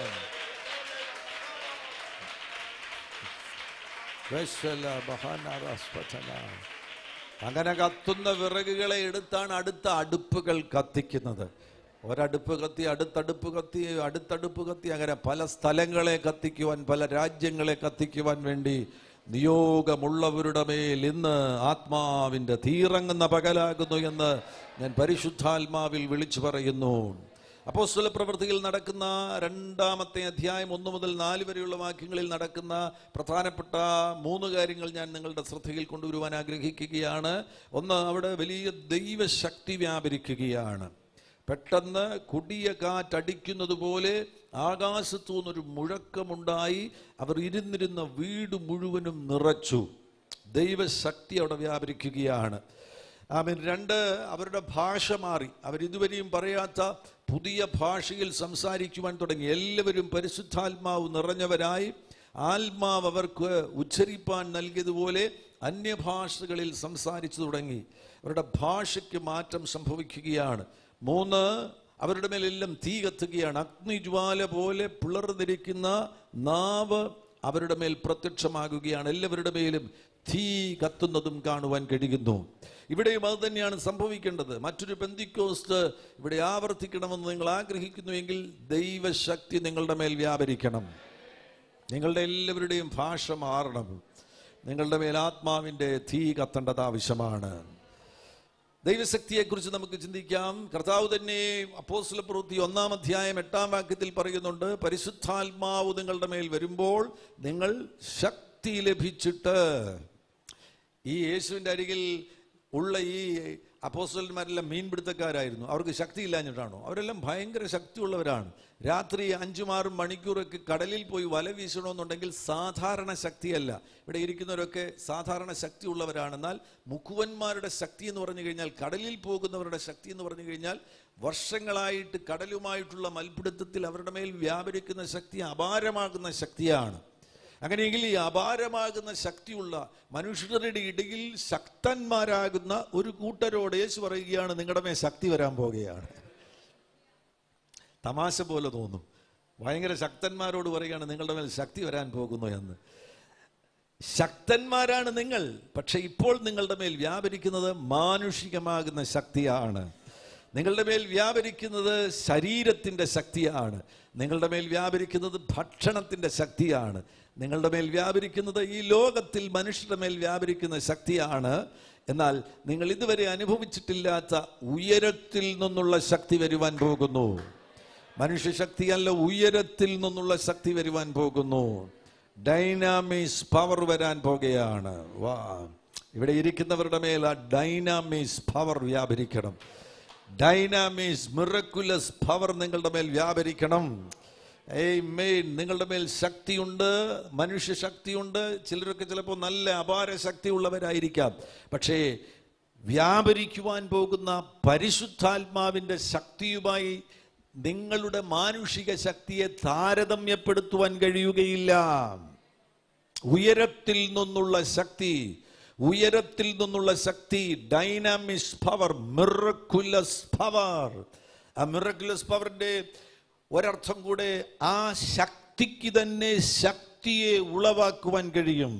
[SPEAKER 2] വെശല ബഹനറസ്പതന. അങ്ങനെ കത്തുന്ന വിറകുകളെ എടുത്താണ് അടുത്ത അടുപ്പുകൾ കത്തിക്കുന്നത് ഒരടുപ്പ് കത്തി അടുത്തടുപ്പ് കത്തി അടുത്തടുപ്പ് കത്തി അങ്ങനെ പല സ്ഥലങ്ങളെ കത്തിക്കുവാൻ പല രാജ്യങ്ങളെ കത്തിക്കുവാൻ വേണ്ടി നിയോഗമുള്ളവരുടെ മേൽ ഇന്ന് ആത്മാവിൻ്റെ തീറങ്ങുന്ന പകലാകുന്നു എന്ന് ഞാൻ പരിശുദ്ധാത്മാവിൽ വിളിച്ചു പറയുന്നു അപ്പോസ്തല പ്രവൃത്തിയിൽ നടക്കുന്ന രണ്ടാമത്തെ അധ്യായം ഒന്ന് മുതൽ നാല് വരെയുള്ള വാക്യങ്ങളിൽ നടക്കുന്ന പ്രധാനപ്പെട്ട മൂന്ന് കാര്യങ്ങൾ ഞാൻ നിങ്ങളുടെ ശ്രദ്ധയിൽ കൊണ്ടുവരുവാൻ ആഗ്രഹിക്കുകയാണ് ഒന്ന് അവിടെ വലിയ ദൈവശക്തി വ്യാപരിക്കുകയാണ് പെട്ടെന്ന് കൊടിയ കാറ്റടിക്കുന്നത് പോലെ ആകാശത്തു നിന്നൊരു മുഴക്കമുണ്ടായി അവർ ഇരുന്നിരുന്ന വീട് മുഴുവനും നിറച്ചു ദൈവശക്തി അവിടെ വ്യാപരിക്കുകയാണ് ആമീൻ രണ്ട് അവരുടെ ഭാഷ മാറി അവരിതുവരെയും പറയാത്ത പുതിയ ഭാഷയിൽ സംസാരിക്കുവാൻ തുടങ്ങി എല്ലാവരും പരിശുദ്ധാത്മാവ് നിറഞ്ഞവരായി ആത്മാവ് അവർക്ക് ഉച്ചരിപ്പാൻ നൽകിയതുപോലെ അന്യഭാഷകളിൽ സംസാരിച്ചു തുടങ്ങി അവരുടെ ഭാഷയ്ക്ക് മാറ്റം സംഭവിക്കുകയാണ് മൂന്ന് അവരുടെ മേലെല്ലാം തീ കത്തുകയാണ് അഗ്നിജ്വാല പോലെ പിളർന്നിരിക്കുന്ന നാവ് അവരുടെ മേൽ പ്രത്യക്ഷമാകുകയാണ് എല്ലാവരുടെ മേലും തീ കത്തുന്നതും കാണുവാൻ കഴിയുന്നു ഇവിടെയും അത് തന്നെയാണ് സംഭവിക്കേണ്ടത് മറ്റൊരു ബന്ധിക്കോസ്റ്റ് ഇവിടെ ആവർത്തിക്കണമെന്ന് നിങ്ങൾ ആഗ്രഹിക്കുന്നുവെങ്കിൽ ദൈവശക്തി നിങ്ങളുടെ മേൽ വ്യാപരിക്കണം നിങ്ങളുടെ എല്ലാവരുടെയും ഭാഷ മാറണം നിങ്ങളുടെ മേൽ ആത്മാവിൻ്റെ തീ കത്തേണ്ടത് ആവശ്യമാണ് ദൈവശക്തിയെക്കുറിച്ച് നമുക്ക് ചിന്തിക്കാം കർത്താവ് തന്നെ അപ്പോസ്തല പ്രവൃത്തി ഒന്നാം അധ്യായം എട്ടാം വാക്യത്തിൽ പറയുന്നുണ്ട് പരിശുദ്ധാത്മാവ് നിങ്ങളുടെ മേൽ വരുമ്പോൾ നിങ്ങൾ ശക്തി ലഭിച്ചിട്ട് ഈ യേശുവിൻ്റെ അരികിൽ ഉള്ള ഈ അപ്പോസ്റ്റലന്മാരെല്ലാം മീൻപിടുത്തക്കാരായിരുന്നു അവർക്ക് ശക്തി ഇല്ലാഞ്ഞിട്ടാണോ അവരെല്ലാം ഭയങ്കര ശക്തിയുള്ളവരാണ് രാത്രി അഞ്ചും ആറും മണിക്കൂറൊക്കെ കടലിൽ പോയി വല വീശണമെന്നുണ്ടെങ്കിൽ സാധാരണ ശക്തിയല്ല ഇവിടെ ഇരിക്കുന്നവരൊക്കെ സാധാരണ ശക്തിയുള്ളവരാണ് എന്നാൽ മുക്കുവന്മാരുടെ ശക്തി എന്ന് പറഞ്ഞു കഴിഞ്ഞാൽ കടലിൽ പോകുന്നവരുടെ ശക്തി എന്ന് പറഞ്ഞു കഴിഞ്ഞാൽ വർഷങ്ങളായിട്ട് കടലുമായിട്ടുള്ള മൽപിടുത്തത്തിൽ അവരുടെ മേൽ വ്യാപരിക്കുന്ന ശക്തി അപാരമാകുന്ന ശക്തിയാണ് അങ്ങനെയെങ്കിൽ ഈ അപാരമാകുന്ന ശക്തിയുള്ള മനുഷ്യരുടെ ഇടയിൽ ശക്തന്മാരാകുന്ന ഒരു കൂട്ടരോട് യേശു പറയുകയാണ് നിങ്ങളുടെ മേൽ ശക്തി വരാൻ പോകുകയാണ് തമാശ പോലെ തോന്നും ഭയങ്കര ശക്തന്മാരോട് പറയുകയാണ് നിങ്ങളുടെ മേൽ ശക്തി വരാൻ പോകുന്നു എന്ന് ശക്തന്മാരാണ് നിങ്ങൾ പക്ഷെ ഇപ്പോൾ നിങ്ങളുടെ മേൽ വ്യാപരിക്കുന്നത് മാനുഷികമാകുന്ന ശക്തിയാണ് നിങ്ങളുടെ മേൽ വ്യാപരിക്കുന്നത് ശരീരത്തിൻ്റെ ശക്തിയാണ് നിങ്ങളുടെ മേൽ വ്യാപരിക്കുന്നത് ഭക്ഷണത്തിൻ്റെ ശക്തിയാണ് നിങ്ങളുടെ മേൽ വ്യാപരിക്കുന്നത് ഈ ലോകത്തിൽ മനുഷ്യരുടെ മേൽ വ്യാപരിക്കുന്ന ശക്തിയാണ് എന്നാൽ നിങ്ങൾ ഇതുവരെ അനുഭവിച്ചിട്ടില്ലാത്ത ഉയരത്തിൽ നിന്നുള്ള ശക്തി വരുവാൻ പോകുന്നു മനുഷ്യശക്തിയല്ല ഉയരത്തിൽ നിന്നുള്ള ശക്തി വരുവാൻ പോകുന്നു ഡൈനാമിക്സ് പവർ വരാൻ പോകുകയാണ് വാ ഇവിടെ ഇരിക്കുന്നവരുടെ മേൽ ആ ഡൈനാമിക്സ് പവർ വ്യാപരിക്കണം ഡൈനാമിക്സ് മിറക്കുലസ് പവർ നിങ്ങളുടെ മേൽ വ്യാപരിക്കണം ഏയ് മെയിൻ നിങ്ങളുടെ മേൽ ശക്തിയുണ്ട് മനുഷ്യ ശക്തിയുണ്ട് ചിലരൊക്കെ ചിലപ്പോൾ നല്ല അപാര ശക്തിയുള്ളവരായിരിക്കാം പക്ഷേ വ്യാപരിക്കുവാൻ പോകുന്ന പരിശുദ്ധാത്മാവിൻ്റെ ശക്തിയുമായി നിങ്ങളുടെ മാനുഷിക ശക്തിയെ താരതമ്യപ്പെടുത്തുവാൻ കഴിയുകയില്ല ഉയരത്തിൽ നിന്നുള്ള ശക്തി ഉയരത്തിൽ നിന്നുള്ള ശക്തി ഡൈനാമിക്സ് പവർ മിറക്കുലസ് പവർ ആ മിറക്കുലസ് പവറിന്റെ ഒരർത്ഥം കൂടെ ആ ശക്തിക്ക് തന്നെ ശക്തിയെ ഉളവാക്കുവാൻ കഴിയും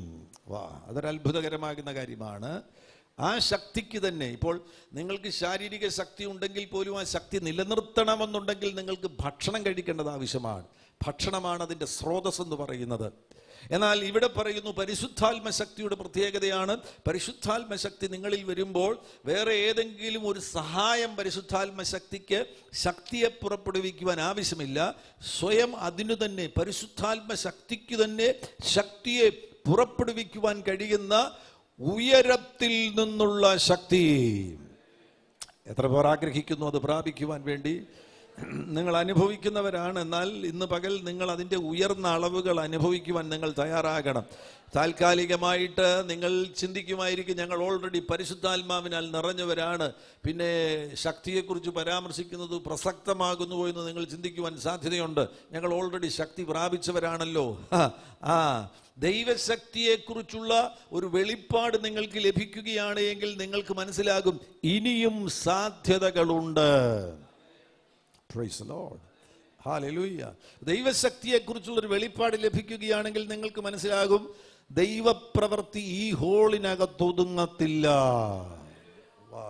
[SPEAKER 2] വാ അതൊരു അത്ഭുതകരമാകുന്ന കാര്യമാണ് ആ ശക്തിക്ക് തന്നെ ഇപ്പോൾ നിങ്ങൾക്ക് ശാരീരിക ശക്തി ഉണ്ടെങ്കിൽ പോലും ആ ശക്തി നിലനിർത്തണമെന്നുണ്ടെങ്കിൽ നിങ്ങൾക്ക് ഭക്ഷണം കഴിക്കേണ്ടത് ആവശ്യമാണ് ഭക്ഷണമാണ് അതിൻ്റെ സ്രോതസ് എന്ന് പറയുന്നത് എന്നാൽ ഇവിടെ പറയുന്നു പരിശുദ്ധാത്മ ശക്തിയുടെ പ്രത്യേകതയാണ് പരിശുദ്ധാത്മ ശക്തി നിങ്ങളിൽ വരുമ്പോൾ വേറെ ഏതെങ്കിലും ഒരു സഹായം പരിശുദ്ധാത്മ ശക്തിക്ക് ശക്തിയെ പുറപ്പെടുവിക്കുവാൻ ആവശ്യമില്ല സ്വയം അതിനു തന്നെ പരിശുദ്ധാത്മ ശക്തിക്ക് തന്നെ ശക്തിയെ പുറപ്പെടുവിക്കുവാൻ കഴിയുന്ന ഉയരത്തിൽ നിന്നുള്ള ശക്തി എത്ര പേർ ആഗ്രഹിക്കുന്നു അത് പ്രാപിക്കുവാൻ വേണ്ടി നിങ്ങൾ അനുഭവിക്കുന്നവരാണ് എന്നാൽ ഇന്ന് പകൽ നിങ്ങൾ അതിൻ്റെ ഉയർന്ന അളവുകൾ അനുഭവിക്കുവാൻ നിങ്ങൾ തയ്യാറാകണം താൽക്കാലികമായിട്ട് നിങ്ങൾ ചിന്തിക്കുമായിരിക്കും ഞങ്ങൾ ഓൾറെഡി പരിശുദ്ധാത്മാവിനാൽ നിറഞ്ഞവരാണ് പിന്നെ ശക്തിയെക്കുറിച്ച് പരാമർശിക്കുന്നത് പ്രസക്തമാകുന്നുവോ എന്ന് നിങ്ങൾ ചിന്തിക്കുവാൻ സാധ്യതയുണ്ട് ഞങ്ങൾ ഓൾറെഡി ശക്തി പ്രാപിച്ചവരാണല്ലോ ആ, ആ ദൈവശക്തിയെക്കുറിച്ചുള്ള ഒരു വെളിപ്പാട് നിങ്ങൾക്ക് ലഭിക്കുകയാണ് എങ്കിൽ നിങ്ങൾക്ക് മനസ്സിലാകും ഇനിയും സാധ്യതകളുണ്ട് Praise the Lord. Hallelujah. ദൈവശക്തിയെക്കുറിച്ചുള്ള ഒരു വെളിപ്പാട് ലഭിക്കുകയാണെങ്കിൽ നിങ്ങൾക്ക് മനസ്സിലാകും ദൈവപ്രവൃത്തി ഈ ഹോളിനകത്തൊതുങ്ങത്തില്ല വാ.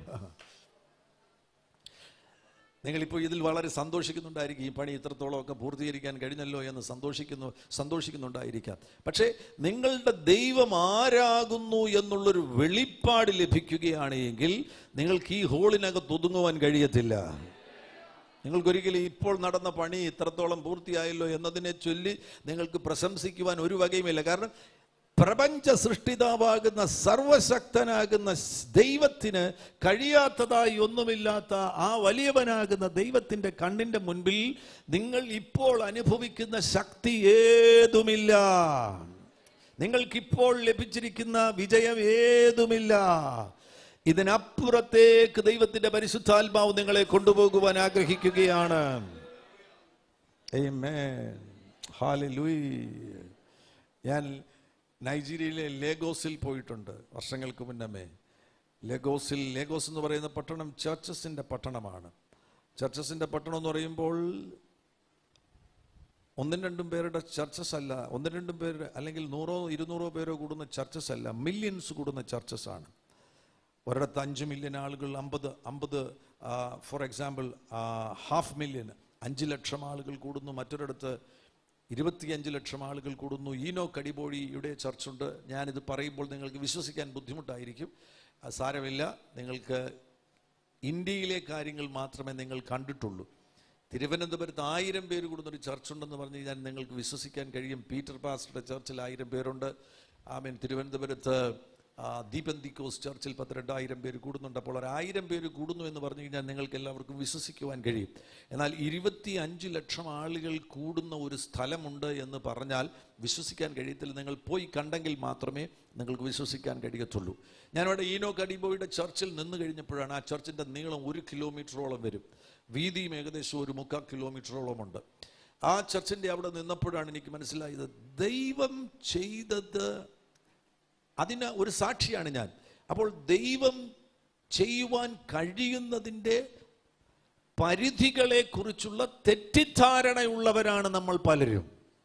[SPEAKER 2] നിങ്ങളിപ്പോൾ ഇതിൽ വളരെ സന്തോഷിക്കുന്നുണ്ടായിരിക്കും ഈ പണി ഇത്രത്തോളമൊക്കെ പൂർത്തീകരിക്കാൻ കഴിഞ്ഞല്ലോ എന്ന് സന്തോഷിക്കുന്നു സന്തോഷിക്കുന്നുണ്ടായിരിക്കാം പക്ഷേ നിങ്ങളുടെ ദൈവം ആരാകുന്നു എന്നുള്ളൊരു വെളിപ്പാട് ലഭിക്കുകയാണ് എങ്കിൽ നിങ്ങൾക്ക് ഈ ഹോളിനകത്ത് ഒതുങ്ങുവാൻ കഴിയത്തില്ല നിങ്ങൾക്കൊരിക്കലും ഇപ്പോൾ നടന്ന പണി ഇത്രത്തോളം പൂർത്തിയായല്ലോ എന്നതിനെ ചൊല്ലി നിങ്ങൾക്ക് പ്രശംസിക്കുവാൻ ഒരു വകയുമില്ല കാരണം പ്രപഞ്ച സൃഷ്ടിതാവാകുന്ന സർവശക്തനാകുന്ന സ് ദൈവത്തിന് കഴിയാത്തതായി ഒന്നുമില്ലാത്ത ആ വലിയവനാകുന്ന ദൈവത്തിന്റെ കണ്ണിന്റെ മുൻപിൽ നിങ്ങൾ ഇപ്പോൾ അനുഭവിക്കുന്ന ശക്തി ഏതുമില്ല നിങ്ങൾക്കിപ്പോൾ ലഭിച്ചിരിക്കുന്ന വിജയം ഏതുമില്ല ഇതിനപ്പുറത്തേക്ക് ദൈവത്തിന്റെ പരിശുദ്ധാത്മാവ് നിങ്ങളെ കൊണ്ടുപോകുവാൻ ആഗ്രഹിക്കുകയാണ് Amen. Hallelujah. ഞാൻ നൈജീരിയയിലെ ലേഗോസിൽ പോയിട്ടുണ്ട് വർഷങ്ങൾക്ക് മുന്നമേ ലേഗോസിൽ ലേഗോസ് എന്ന് പറയുന്ന പട്ടണം ചർച്ചസിൻ്റെ പട്ടണമാണ് ചർച്ചസിൻ്റെ പട്ടണം എന്ന് പറയുമ്പോൾ ഒന്നും രണ്ടും പേരുടെ ചർച്ചസ് അല്ല ഒന്നും രണ്ടും പേര് അല്ലെങ്കിൽ നൂറോ ഇരുന്നൂറോ പേരോ കൂടുന്ന ചർച്ചസ് അല്ല മില്യൺസ് കൂടുന്ന ചർച്ചസ് ആണ് ഒരിടത്ത് അഞ്ച് മില്യൺ ആളുകൾ അമ്പത് അമ്പത് ഫോർ എക്സാമ്പിൾ ഹാഫ് മില്യൺ അഞ്ച് ലക്ഷം ആളുകൾ കൂടുന്നു മറ്റൊരിടത്ത് ഇരുപത്തിയഞ്ച് ലക്ഷം ആളുകൾ കൂടുന്നു ഈനോ കടിബോഴിയുടെ ചർച്ചുണ്ട് ഞാനിത് പറയുമ്പോൾ നിങ്ങൾക്ക് വിശ്വസിക്കാൻ ബുദ്ധിമുട്ടായിരിക്കും അത് സാരമില്ല നിങ്ങൾക്ക് ഇന്ത്യയിലെ കാര്യങ്ങൾ മാത്രമേ നിങ്ങൾ കണ്ടിട്ടുള്ളൂ തിരുവനന്തപുരത്ത് ആയിരം പേര് കൂടുന്ന ഒരു ചർച്ച് ഉണ്ടെന്ന് പറഞ്ഞു കഴിഞ്ഞാൽ നിങ്ങൾക്ക് വിശ്വസിക്കാൻ കഴിയും പീറ്റർ പാസ്റ്ററുടെ ചർച്ചിൽ ആയിരം പേരുണ്ട് ആമീൻ തിരുവനന്തപുരത്ത് ആ, ദീപന്തിക്കോസ് ചർച്ചിൽ പത്തിരണ്ടായിരം പേര് കൂടുന്നുണ്ട് അപ്പോൾ ഒരു ആയിരം പേര് കൂടുന്നു എന്ന് പറഞ്ഞു കഴിഞ്ഞാൽ നിങ്ങൾക്ക് എല്ലാവർക്കും വിശ്വസിക്കുവാൻ കഴിയും എന്നാൽ ഇരുപത്തി അഞ്ച് ലക്ഷം ആളുകൾ കൂടുന്ന ഒരു സ്ഥലമുണ്ട് എന്ന് പറഞ്ഞാൽ വിശ്വസിക്കാൻ കഴിയത്തില്ല നിങ്ങൾ പോയി കണ്ടെങ്കിൽ മാത്രമേ നിങ്ങൾക്ക് വിശ്വസിക്കാൻ കഴിയത്തുള്ളൂ ഞാനിവിടെ ഈനോ കടിബോയുടെ ചർച്ചിൽ നിന്ന് കഴിഞ്ഞപ്പോഴാണ് ആ ചർച്ചിൻ്റെ നീളം ഒരു കിലോമീറ്ററോളം വരും വീതിയും ഏകദേശം ഒരു മുക്കാൽ കിലോമീറ്ററോളമുണ്ട് ആ ചർച്ചിൻ്റെ അവിടെ നിന്നപ്പോഴാണ് എനിക്ക് മനസ്സിലായത് ദൈവം ചെയ്തത് അതിന് ഒരു സാക്ഷിയാണ് ഞാൻ അപ്പോൾ ദൈവം ചെയ്യുവാൻ കഴിയുന്നതിൻ്റെ പരിധികളെ കുറിച്ചുള്ള തെറ്റിദ്ധാരണയുള്ളവരാണ് നമ്മൾ പലരും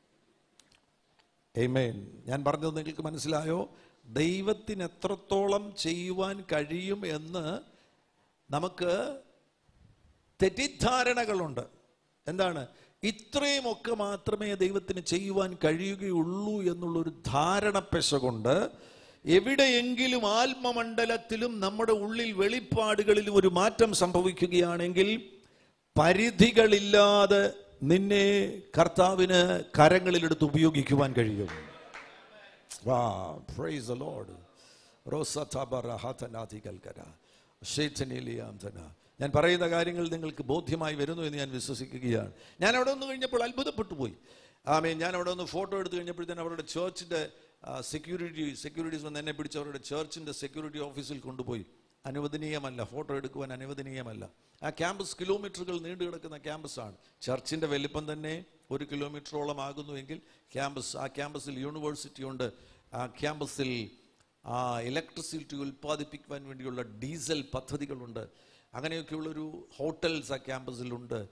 [SPEAKER 2] Amen. ഞാൻ പറഞ്ഞത് നിങ്ങൾക്ക് മനസ്സിലായോ ദൈവത്തിന് എത്രത്തോളം ചെയ്യുവാൻ കഴിയും എന്ന് നമുക്ക് തെറ്റിദ്ധാരണകളുണ്ട് എന്താണ് ഇത്രയുമൊക്കെ മാത്രമേ ദൈവത്തിന് ചെയ്യുവാൻ കഴിയുകയുള്ളൂ എന്നുള്ളൊരു ധാരണ പെശകൊണ്ട് എവിടെയെങ്കിലും ആത്മമണ്ഡലത്തിലും നമ്മുടെ ഉള്ളിൽ വെളിപ്പാടുകളിലും ഒരു മാറ്റം സംഭവിക്കുകയാണെങ്കിൽ പരിധികളില്ലാതെ നിന്നെ കർത്താവിന് കരങ്ങളിലെടുത്ത് ഉപയോഗിക്കുവാൻ കഴിയും വാ പ്രൈസ് ദ ലോർഡ് ഞാൻ പറയുന്ന കാര്യങ്ങൾ നിങ്ങൾക്ക് ബോധ്യമായി വരുന്നു എന്ന് ഞാൻ വിശ്വസിക്കുകയാണ് ഞാൻ അവിടെ ഒന്ന് കഴിഞ്ഞപ്പോൾ അത്ഭുതപ്പെട്ടു പോയി ആമേ ഞാൻ അവിടെ ഒന്ന് ഫോട്ടോ എടുത്തു കഴിഞ്ഞപ്പോഴത്തേന് അവരുടെ ചേർച്ചിൻ്റെ സെക്യൂരിറ്റി സെക്യൂരിറ്റീസ് വന്ന് എന്നെ പിടിച്ച് അവരുടെ ചേർച്ചിൻ്റെ സെക്യൂരിറ്റി ഓഫീസിൽ കൊണ്ടുപോയി അനുവദനീയമല്ല ഫോട്ടോ എടുക്കുവാൻ അനുവദനീയമല്ല ആ ക്യാമ്പസ് കിലോമീറ്ററുകൾ നീണ്ടു കിടക്കുന്ന ക്യാമ്പസാണ് ചർച്ചിൻ്റെ വലിപ്പം തന്നെ ഒരു കിലോമീറ്ററോളം ആകുന്നുവെങ്കിൽ ക്യാമ്പസ് ആ ക്യാമ്പസിൽ യൂണിവേഴ്സിറ്റി ഉണ്ട് ആ ക്യാമ്പസിൽ ആ ഇലക്ട്രിസിറ്റി ഉൽപ്പാദിപ്പിക്കുവാൻ വേണ്ടിയുള്ള ഡീസൽ പദ്ധതികളുണ്ട് അങ്ങനെയൊക്കെയുള്ളൊരു ഹോട്ടൽസ് ആ ക്യാമ്പസിലുണ്ട്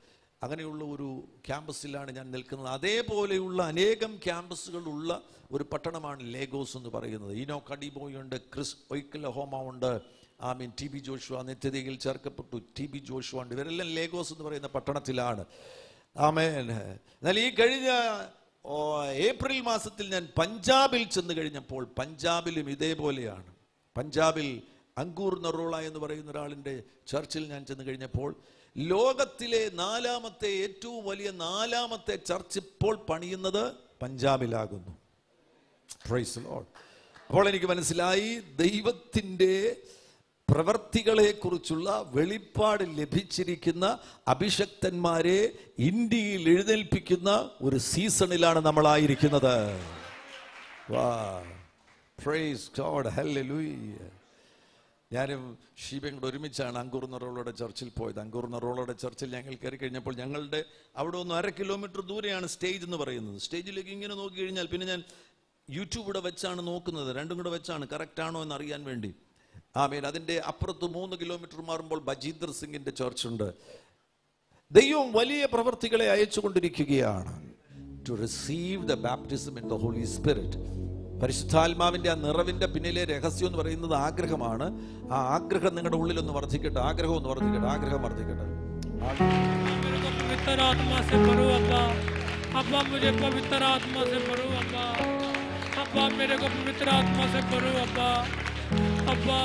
[SPEAKER 2] അങ്ങനെയുള്ള ഒരു ക്യാമ്പസിലാണ് ഞാൻ നിൽക്കുന്നത് അതേപോലെയുള്ള അനേകം ക്യാമ്പസുകളുള്ള ഒരു പട്ടണമാണ് ലേഗോസ് എന്ന് പറയുന്നത് ഈനോ കഡിബോയ് ഉണ്ട് ക്രിസ് ഒയ്ക്കലഹോമ ഉണ്ട് ആ മീൻ ടി ബി ജോഷുവ നിത്യതയിൽ ചേർക്കപ്പെട്ടു ടി ബി ജോഷുവ ഉണ്ട് ഇവരെല്ലാം ലേഗോസ് എന്ന് പറയുന്ന പട്ടണത്തിലാണ് ആമേൻ എന്നാൽ ഈ കഴിഞ്ഞ ഓ, ഏപ്രിൽ മാസത്തിൽ ഞാൻ പഞ്ചാബിൽ ചെന്ന് കഴിഞ്ഞപ്പോൾ പഞ്ചാബിലും ഇതേപോലെയാണ് പഞ്ചാബിൽ അങ്കൂർ നറോള എന്ന് പറയുന്ന ഒരാളിൻ്റെ ചർച്ചിൽ ഞാൻ ചെന്ന് കഴിഞ്ഞപ്പോൾ ലോകത്തിലെ നാലാമത്തെ ഏറ്റവും വലിയ നാലാമത്തെ ചർച്ച് ഇപ്പോൾ പണിയുന്നത് പഞ്ചാബിലാകുന്നു Praise the Lord. അപ്പോൾ എനിക്ക് മനസ്സിലായി ദൈവത്തിൻ്റെ പ്രവർത്തികളെ കുറിച്ചുള്ള വെളിപ്പാട് ലഭിച്ചിരിക്കുന്ന അഭിഷക്തന്മാരെ ഇന്ത്യയിൽ എഴുന്നേൽപ്പിക്കുന്ന ഒരു സീസണിലാണ് നമ്മളായിരിക്കുന്നത് വാ പ്രൈസ് ഗോഡ് ഹല്ലേലൂയ ഞാനും ഷീബയും കൂടെ ഒരുമിച്ചാണ് അങ്കൂർ നറോളയുടെ ചർച്ചിൽ പോയത് അങ്കൂർ നറോളയുടെ ചർച്ചിൽ ഞങ്ങൾ കയറി കഴിഞ്ഞപ്പോൾ ഞങ്ങളുടെ അവിടെ ഒന്ന് അര കിലോമീറ്റർ ദൂരെയാണ് സ്റ്റേജ് എന്ന് പറയുന്നത് സ്റ്റേജിലേക്ക് ഇങ്ങനെ നോക്കി കഴിഞ്ഞാൽ പിന്നെ ഞാൻ യൂട്യൂബ് ഇവിടെ വെച്ചാണ് നോക്കുന്നത് രണ്ടും കൂടെ വെച്ചാണ് കറക്റ്റ് ആണോ എന്ന് അറിയാൻ വേണ്ടി ആമീൻ അതിൻ്റെ അപ്പുറത്ത് മൂന്ന് കിലോമീറ്റർ മാറുമ്പോൾ ബജീന്ദർ സിംഗിന്റെ ചർച്ചുണ്ട് ദൈവം വലിയ പ്രവർത്തികളെ അയച്ചുകൊണ്ടിരിക്കുകയാണ് to receive the baptism in the Holy Spirit പരിശുദ്ധാത്മാവിന്റെ ആ നിറവിന്റെ പിന്നിലെ രഹസ്യം എന്ന് പറയുന്നത് ആഗ്രഹമാണ് ആ ആഗ്രഹം നിങ്ങളുടെ ഉള്ളിൽ ഒന്ന് വർദ്ധിക്കട്ടെ ആഗ്രഹം ഒന്ന് വർദ്ധിക്കട്ടെ ആഗ്രഹം വർദ്ധിക്കട്ടെ
[SPEAKER 3] मेरे को पवित्र आत्मा से भरो अब्बा अब्बा मुझे पवित्र आत्मा से भरो अब्बा अब्बा मेरे को पवित्र आत्मा से भरो अब्बा अब्बा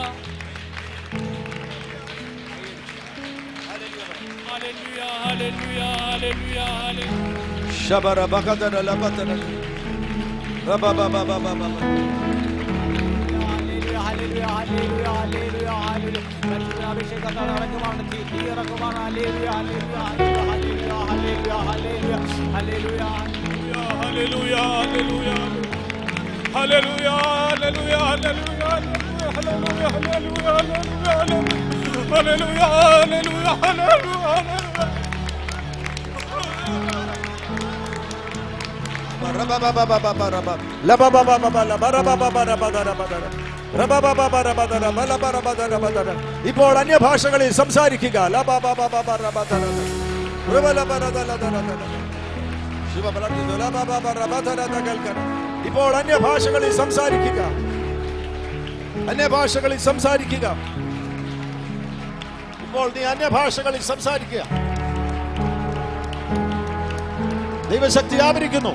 [SPEAKER 3] हालेलुया हालेलुया हालेलुया हालेलुया
[SPEAKER 2] ശബര ബഹദര ലബതര റബബബബബബബ.
[SPEAKER 4] Hallelujah, hallelujah, hallelujah, hallelujah, hallelujah. പരിശുദ്ധ അഭിഷേകത്താൽ ഇറങ്ങുവാണ്, തീ- തീ ഇറങ്ങുവാണ്. Hallelujah, hallelujah, hallelujah, hallelujah, hallelujah, hallelujah, hallelujah.
[SPEAKER 3] Hallelujah hallelujah hallelujah hallelujah hallelujah hallelujah hallelujah hallelujah hallelujah hallelujah
[SPEAKER 2] റബബബബബബബ. ലബബബബബ ലബറബബബറബദറബദറ. റബബബബറബദറബലബറബദറബദറ. ഇപ്പോൾ അന്യഭാഷകളിൽ സംസാരിക്കുക ലബബബബറബദറ. ഋബലബറദലദറദറ. ശിവബലർജിതു ലബബബറബദറദകൽക്കര. ഇപ്പോൾ അന്യഭാഷകളിൽ സംസാരിക്കുക അന്യഭാഷകളിൽ സംസാരിക്കുക ഇപ്പോൾ നീ അന്യഭാഷകളിൽ സംസാരിക്കുക ദൈവശക്തി വ്യാപരിക്കുന്നു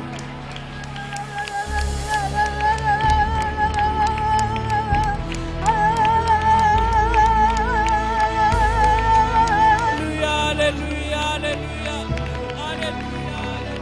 [SPEAKER 3] hallelujah hallelujah hallelujah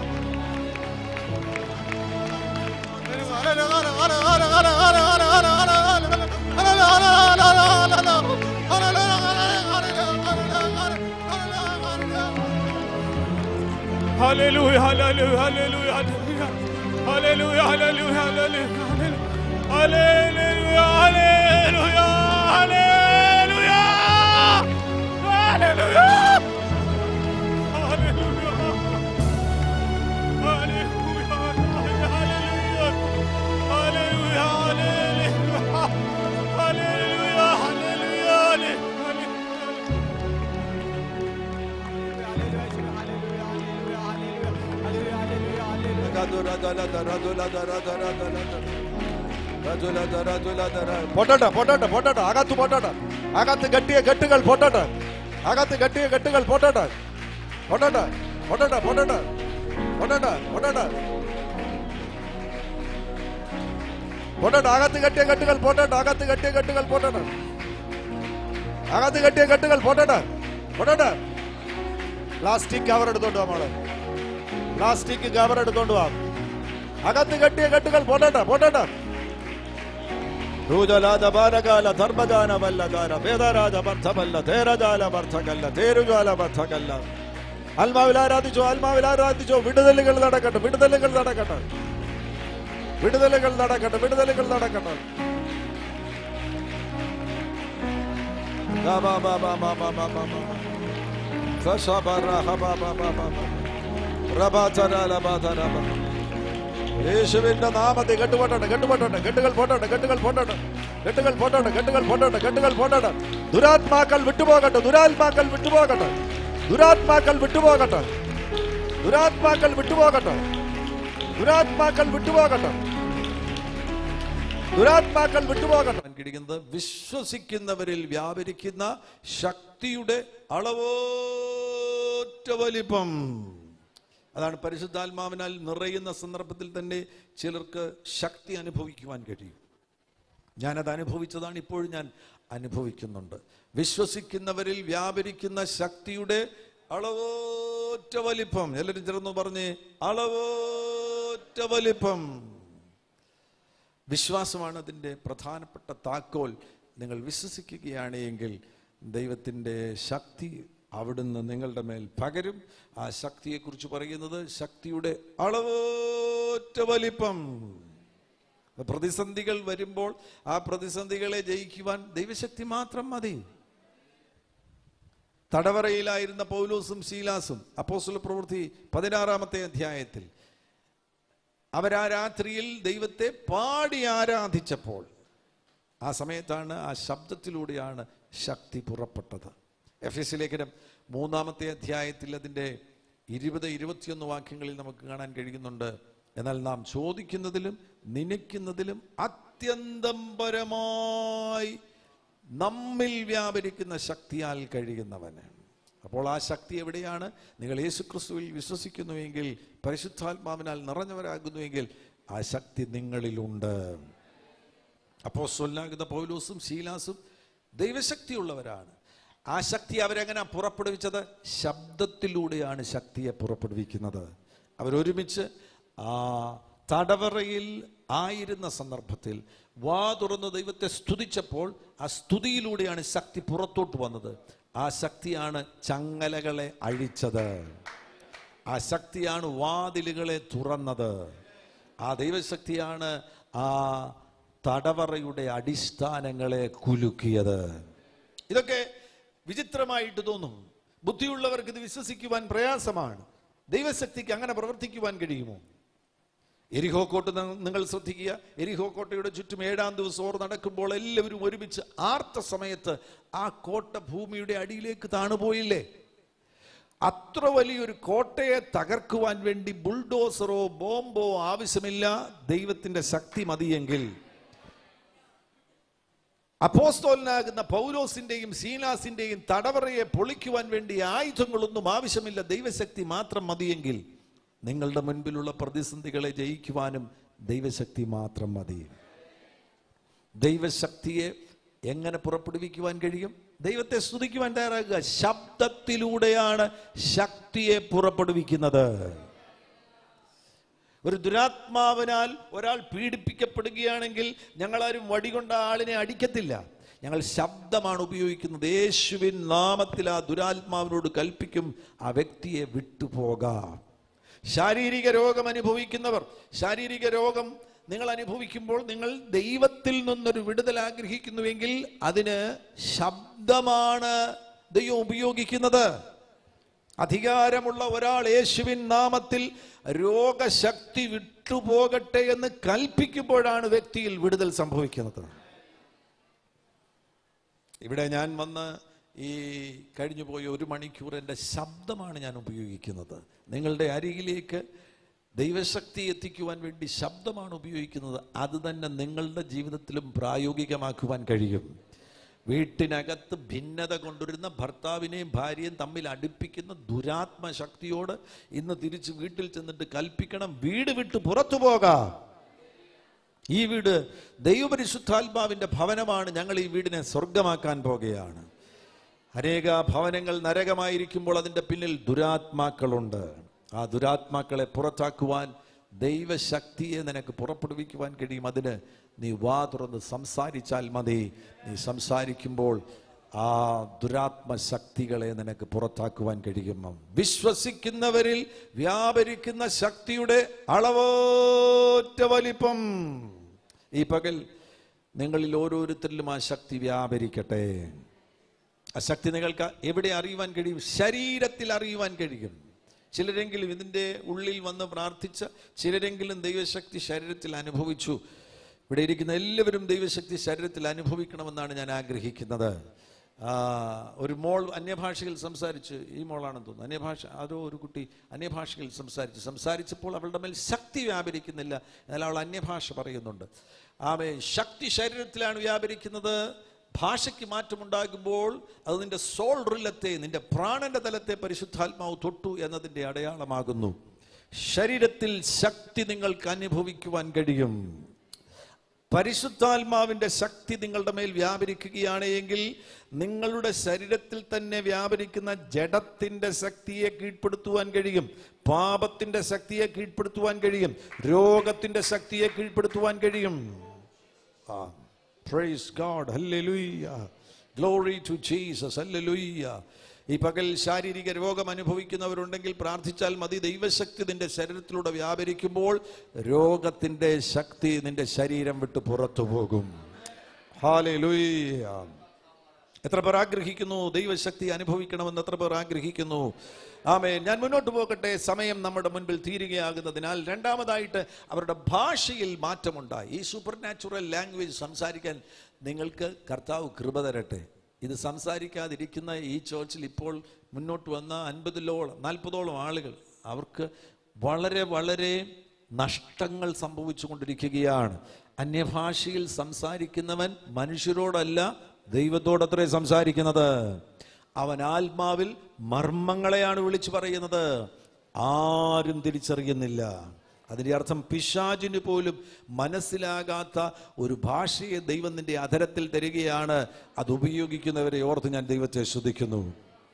[SPEAKER 3] Hallelujah, hallelujah, hallelujah, hallelujah. Hallelujah, hallelujah, hallelujah, hallelujah. Hallelujah, hallelujah, hallelujah. Hallelujah. Hallelujah. Hallelujah, hallelujah. Hallelujah, hallelujah. Hallelujah, hallelujah, hallelujah.
[SPEAKER 2] പൊട്ടട്ടെ പൊട്ടട്ടെ പൊട്ടട്ടെ അകത്ത് പൊട്ടട്ടെ അകത്ത് കെട്ടിയ കെട്ടുകൾ പൊട്ടട്ടെ അകത്ത് കെട്ടിയ കെട്ടുകൾ പൊട്ടട്ടെ പൊട്ടട്ടെ പൊട്ടട്ടെ പൊട്ടട്ടെ പൊട്ടട്ടെ പൊട്ടട്ടെ പൊട്ടട്ടെ അകത്ത് കെട്ടിയ കെട്ടുകൾ പൊട്ടട്ടെ അകത്ത് കെട്ടിയ കെട്ടുകൾ പൊട്ടട്ടെ അകത്ത് കെട്ടിയ കെട്ടുകൾ പൊട്ടട്ടെ പൊട്ടട്ടെ പ്ലാസ്റ്റിക് കവർ എടുത്തോണ്ട് വാ മോളെ പ്ലാസ്റ്റിക് കവർ എടുത്തോണ്ട് വാ അകത്ത് കെട്ടിയ കെട്ടുകൾ പൊട്ടട്ടെ പൊട്ടട്ടെ ൂജലാത ബാലകാല ധർമ്മജാന വല്ലകാല വേദരാജ ബർദ്ധമല്ല തേരജാല ബർദ്ധകല്ല തേരുജാല ബർദ്ധകല്ല ആത്മാവിൽ ആരാധിച്ചോ ആത്മാവിൽ ആരാധിച്ചോ വിടുതലുകൾ നടക്കട്ടെ വിടുതലുകൾ നടക്കട്ടെ വിടുതലുകൾ നടക്കട്ടെ വിടുതലുകൾ നടക്കട്ടെ ബാ ബാ ബാ ബാ ബാ ബാ ബാ ബാ ബാ. ഫശബറഹ ബാ ബാ ബാ ബാ ബാ. റബാതര ലബാതര ബാ. യേശുവിന്റെ നാമത്തെ കെട്ടുപൊട്ടട്ടെ കെട്ടുപൊട്ടട്ടെ കെട്ടുകൾ പൊട്ടട്ടെ കെട്ടുകൾ പൊട്ടട്ടെ കെട്ടുകൾ പൊട്ടട്ടെ കെട്ടുകൾ പൊട്ടട്ടെ കെട്ടുകൾ പൊട്ടട്ടെ ദുരാത്മാക്കൾ വിട്ടുപോകട്ടെ ദുരാത്മാക്കൾ വിട്ടുപോകട്ടെ ദുരാത്മാക്കൾ വിട്ടുപോകട്ടെ ദുരാത്മാക്കൾ വിട്ടുപോകട്ടെ ദുരാത്മാക്കൾ വിട്ടുപോകട്ടെ ദുരാത്മാക്കൾ വിട്ടുപോകട്ടെ കിടിക്കുന്നത് വിശ്വസിക്കുന്നവരിൽ വ്യാപരിക്കുന്ന ശക്തിയുടെ അളവോറ്റ വലിപ്പം അതാണ് പരിശുദ്ധാത്മാവിനാൽ നിറയുന്ന സന്ദർഭത്തിൽ തന്നെ ചിലർക്ക് ശക്തി അനുഭവിക്കുവാൻ കഴിയും ഞാനത് അനുഭവിച്ചതാണ് ഇപ്പോഴും ഞാൻ അനുഭവിക്കുന്നുണ്ട് വിശ്വസിക്കുന്നവരിൽ വ്യാപരിക്കുന്ന ശക്തിയുടെ അളവോറ്റ വലിപ്പം എല്ലാവരും ചേർന്ന് പറഞ്ഞ് അളവോറ്റ വലിപ്പം വിശ്വാസമാണ് അതിൻ്റെ പ്രധാനപ്പെട്ട താക്കോൽ നിങ്ങൾ വിശ്വസിക്കുകയാണ് എങ്കിൽ ദൈവത്തിൻ്റെ ശക്തി അവിടുന്ന് നിങ്ങളുടെ മേൽ പകരും ആ ശക്തിയെക്കുറിച്ച് പറയുന്നത് ശക്തിയുടെ അളവോറ്റ വലിപ്പം പ്രതിസന്ധികൾ വരുമ്പോൾ ആ പ്രതിസന്ധികളെ ജയിക്കുവാൻ ദൈവശക്തി മാത്രം മതി തടവറയിലായിരുന്ന പൗലോസും ശീലാസും അപ്പോസ്തല പ്രവൃത്തി പതിനാറാമത്തെ അധ്യായത്തിൽ അവരാ രാത്രിയിൽ ദൈവത്തെ പാടി ആരാധിച്ചപ്പോൾ ആ സമയത്താണ് ആ ശബ്ദത്തിലൂടെയാണ് ശക്തി പുറപ്പെട്ടത് എഫ് എസ് ലേഖനം മൂന്നാമത്തെ അധ്യായത്തിൽ അതിൻ്റെ ഇരുപത് ഇരുപത്തിയൊന്ന് വാക്യങ്ങളിൽ നമുക്ക് കാണാൻ കഴിയുന്നുണ്ട് എന്നാൽ നാം ചോദിക്കുന്നതിലും നനയ്ക്കുന്നതിലും അത്യന്തം പരമായി നമ്മിൽ വ്യാപരിക്കുന്ന ശക്തിയാൽ കഴിയുന്നവന് അപ്പോൾ ആ ശക്തി എവിടെയാണ് നിങ്ങൾ യേശുക്രിസ്തുവിൽ വിശ്വസിക്കുന്നുവെങ്കിൽ പരിശുദ്ധാത്മാവിനാൽ നിറഞ്ഞവരാകുന്നുവെങ്കിൽ ആ ശക്തി നിങ്ങളിലുണ്ട് അപ്പോൾ സ്വല്ലാകുന്ന പൗലോസും ശീലാസും ദൈവശക്തിയുള്ളവരാണ് ആ ശക്തി അവരെങ്ങനെ പുറപ്പെടുവിച്ചത് ശബ്ദത്തിലൂടെയാണ് ശക്തിയെ പുറപ്പെടുവിക്കുന്നത് അവരൊരുമിച്ച് ആ തടവറയിൽ ആയിരുന്ന സന്ദർഭത്തിൽ വാ തുറന്ന് ദൈവത്തെ സ്തുതിച്ചപ്പോൾ ആ സ്തുതിയിലൂടെയാണ് ശക്തി പുറത്തോട്ട് വന്നത് ആ ശക്തിയാണ് ചങ്ങലകളെ അഴിച്ചത് ആ ശക്തിയാണ് വാതിലുകളെ തുറന്നത് ആ ദൈവശക്തിയാണ് ആ തടവറയുടെ അടിസ്ഥാനങ്ങളെ കുലുക്കിയത് ഇതൊക്കെ വിചിത്രമായിട്ട് തോന്നും ബുദ്ധിയുള്ളവർക്ക് ഇത് വിശ്വസിക്കുവാൻ പ്രയാസമാണ് ദൈവശക്തിക്ക് അങ്ങനെ പ്രവർത്തിക്കുവാൻ കഴിയുമോ എരിഹോ കോട്ട് ന- നിങ്ങൾ ശ്രദ്ധിക്കുക എരിഹോ കോട്ടയുടെ ചുറ്റും ഏഴാം ദിവസം ഓർ നടക്കുമ്പോൾ എല്ലാവരും ഒരുമിച്ച് ആർത്ത സമയത്ത് ആ കോട്ട ഭൂമിയുടെ അടിയിലേക്ക് താണുപോയില്ലേ അത്ര വലിയൊരു കോട്ടയെ തകർക്കുവാൻ വേണ്ടി ബുൾഡോസറോ ബോംബോ ആവശ്യമില്ല ദൈവത്തിന്റെ ശക്തി മതിയെങ്കിൽ അപ്പോസ്തോലനാകുന്ന പൗലോസിന്റെയും സീലാസിന്റെയും തടവറയെ പൊളിക്കുവാൻ വേണ്ടി ആയുധങ്ങളൊന്നും ആവശ്യമില്ല ദൈവശക്തി മാത്രം മതിയെങ്കിൽ നിങ്ങളുടെ മുൻപിലുള്ള പ്രതിസന്ധികളെ ജയിക്കുവാനും ദൈവശക്തി മാത്രം മതി ദൈവശക്തിയെ എങ്ങനെ പുറപ്പെടുവിക്കുവാൻ കഴിയും ദൈവത്തെ സ്തുതിക്കുവാൻ തയ്യാറാകുക ശബ്ദത്തിലൂടെയാണ് ശക്തിയെ പുറപ്പെടുവിക്കുന്നത് ഒരു ദുരാത്മാവിനാൽ ഒരാൾ പീഡിപ്പിക്കപ്പെടുകയാണെങ്കിൽ ഞങ്ങളാരും വടികൊണ്ട് ആ ആളിനെ അടിക്കത്തില്ല ഞങ്ങൾ ശബ്ദമാണ് ഉപയോഗിക്കുന്നത് യേശുവിൻ നാമത്തിൽ ആ ദുരാത്മാവിനോട് കൽപ്പിക്കും ആ വ്യക്തിയെ വിട്ടുപോകാം ശാരീരിക രോഗം അനുഭവിക്കുന്നവർ ശാരീരിക രോഗം നിങ്ങൾ അനുഭവിക്കുമ്പോൾ നിങ്ങൾ ദൈവത്തിൽ നിന്നൊരു വിടുതൽ ആഗ്രഹിക്കുന്നുവെങ്കിൽ അതിന് ശബ്ദമാണ് ദൈവം ഉപയോഗിക്കുന്നത് അധികാരമുള്ള ഒരാൾ യേശുവിൻ നാമത്തിൽ രോഗശക്തി വിട്ടുപോകട്ടെ എന്ന് കൽപ്പിക്കുമ്പോഴാണ് വ്യക്തിയിൽ വിടുതൽ സംഭവിക്കുന്നത് ഇവിടെ ഞാൻ വന്ന് ഈ കഴിഞ്ഞു പോയ ഒരു മണിക്കൂർ എൻ്റെ ശബ്ദമാണ് ഞാൻ ഉപയോഗിക്കുന്നത് നിങ്ങളുടെ അരികിലേക്ക് ദൈവശക്തി എത്തിക്കുവാൻ വേണ്ടി ശബ്ദമാണ് ഉപയോഗിക്കുന്നത് അത് തന്നെ നിങ്ങളുടെ ജീവിതത്തിലും പ്രായോഗികമാക്കുവാൻ കഴിയും വീട്ടിനകത്ത് ഭിന്നത കൊണ്ടുവരുന്ന ഭർത്താവിനെയും ഭാര്യയും തമ്മിൽ അടുപ്പിക്കുന്ന ദുരാത്മ ശക്തിയോട് ഇന്ന് തിരിച്ച് വീട്ടിൽ ചെന്നിട്ട് കൽപ്പിക്കണം വീട് വിട്ട് പുറത്തു പോകാം ഈ വീട് ദൈവപരിശുദ്ധാത്മാവിന്റെ ഭവനമാണ് ഞങ്ങൾ ഈ വീടിനെ സ്വർഗമാക്കാൻ പോകുകയാണ് അനേക ഭവനങ്ങൾ നരകമായിരിക്കുമ്പോൾ അതിൻ്റെ പിന്നിൽ ദുരാത്മാക്കളുണ്ട് ആ ദുരാത്മാക്കളെ പുറത്താക്കുവാൻ ദൈവശക്തിയെ നിനക്ക് പുറപ്പെടുവിക്കുവാൻ കഴിയും അതിന് നീ വാ തുറന്ന് സംസാരിച്ചാൽ മതി നീ സംസാരിക്കുമ്പോൾ ആ ദുരാത്മ ശക്തികളെ നിനക്ക് പുറത്താക്കുവാൻ കഴിയും വിശ്വസിക്കുന്നവരിൽ വ്യാപരിക്കുന്ന ശക്തിയുടെ അളവോറ്റ വലിപ്പം ഈ പകൽ നിങ്ങളിൽ ഓരോരുത്തരിലും ആ ശക്തി വ്യാപരിക്കട്ടെ ആ ശക്തി നിങ്ങൾക്ക് എവിടെ അറിയുവാൻ കഴിയും ശരീരത്തിൽ അറിയുവാൻ കഴിയും ചിലരെങ്കിലും ഇതിൻ്റെ ഉള്ളിൽ വന്ന് പ്രാർത്ഥിച്ച ചിലരെങ്കിലും ദൈവശക്തി ശരീരത്തിൽ അനുഭവിച്ചു ഇവിടെ ഇരിക്കുന്ന എല്ലാവരും ദൈവശക്തി ശരീരത്തിൽ അനുഭവിക്കണമെന്നാണ് ഞാൻ ആഗ്രഹിക്കുന്നത് ആ, ഒരു മോൾ അന്യഭാഷയിൽ സംസാരിച്ച് ഈ മോളാണെന്ന് തോന്നുന്നു അന്യഭാഷ അതോ ഒരു കുട്ടി അന്യഭാഷയിൽ സംസാരിച്ച് സംസാരിച്ചപ്പോൾ അവളുടെ മേൽ ശക്തി വ്യാപരിക്കുന്നില്ല എന്നാൽ അവൾ അന്യഭാഷ പറയുന്നുണ്ട് ആമേ ശക്തി ശരീരത്തിലാണ് വ്യാപരിക്കുന്നത് ഭാഷയ്ക്ക് മാറ്റമുണ്ടാകുമ്പോൾ അത് നിന്റെ സോൾ റിലത്തെ നിന്റെ പ്രാണന്റെ തലത്തെ പരിശുദ്ധാത്മാവ് തൊട്ടു എന്നതിൻ്റെ അടയാളമാകുന്നു ശരീരത്തിൽ ശക്തി നിങ്ങൾക്ക് അനുഭവിക്കുവാൻ കഴിയും പരിശുദ്ധാത്മാവിന്റെ ശക്തി നിങ്ങളുടെ മേൽ വ്യാപരിക്കുകയാണ് എങ്കിൽ നിങ്ങളുടെ ശരീരത്തിൽ തന്നെ വ്യാപരിക്കുന്ന ജഡത്തിന്റെ ശക്തിയെ കീഴ്പ്പെടുത്തുവാൻ കഴിയും പാപത്തിന്റെ ശക്തിയെ കീഴ്പ്പെടുത്തുവാൻ കഴിയും രോഗത്തിന്റെ ശക്തിയെ കീഴ്പ്പെടുത്തുവാൻ കഴിയും praise God hallelujah glory to Jesus hallelujah ഈ പകൽ ശാരീരിക രോഗം അനുഭവിക്കുന്നവരുണ്ടെങ്കിൽ പ്രാർത്ഥിച്ചാൽ മതി ദൈവശക്തി നിന്റെ ശരീരത്തിലൂടെ വ്യാപരിക്കുമ്പോൾ രോഗത്തിന്റെ ശക്തി നിന്റെ ശരീരം വിട്ട് പുറത്തു പോകും ഹാലൂയ്യ എത്ര പേർ ആഗ്രഹിക്കുന്നു ദൈവശക്തി അനുഭവിക്കണമെന്ന് എത്ര പേർ ആഗ്രഹിക്കുന്നു ആമേ ഞാൻ മുന്നോട്ട് പോകട്ടെ സമയം നമ്മുടെ മുൻപിൽ തീരുകയാകുന്നതിനാൽ രണ്ടാമതായിട്ട് അവരുടെ ഭാഷയിൽ മാറ്റമുണ്ടായി ഈ സൂപ്പർ നാച്ചുറൽ ലാംഗ്വേജ് സംസാരിക്കാൻ നിങ്ങൾക്ക് കർത്താവ് കൃപ തരട്ടെ ഇത് സംസാരിക്കാതിരിക്കുന്ന ഈ ചോർച്ചിൽ ഇപ്പോൾ മുന്നോട്ട് വന്ന അൻപതിലോളം നാൽപ്പതോളം ആളുകൾ അവർക്ക് വളരെ വളരെ നഷ്ടങ്ങൾ സംഭവിച്ചു കൊണ്ടിരിക്കുകയാണ് അന്യഭാഷയിൽ സംസാരിക്കുന്നവൻ മനുഷ്യരോടല്ല ദൈവത്തോടത്രേ സംസാരിക്കുന്നത് അവൻ ആത്മാവിൽ മർമ്മങ്ങളെയാണ് വിളിച്ചു പറയുന്നത് ആരും തിരിച്ചറിയുന്നില്ല അതിൻ്റെ അർത്ഥം പിശാചിന് പോലും മനസ്സിലാകാത്ത ഒരു ഭാഷയെ ദൈവം നിന്റെ അധരത്തിൽ തരികയാണ് അത് ഉപയോഗിക്കുന്നവരെ ഓർത്ത് ഞാൻ ദൈവത്തെ ശ്രദ്ധിക്കുന്നു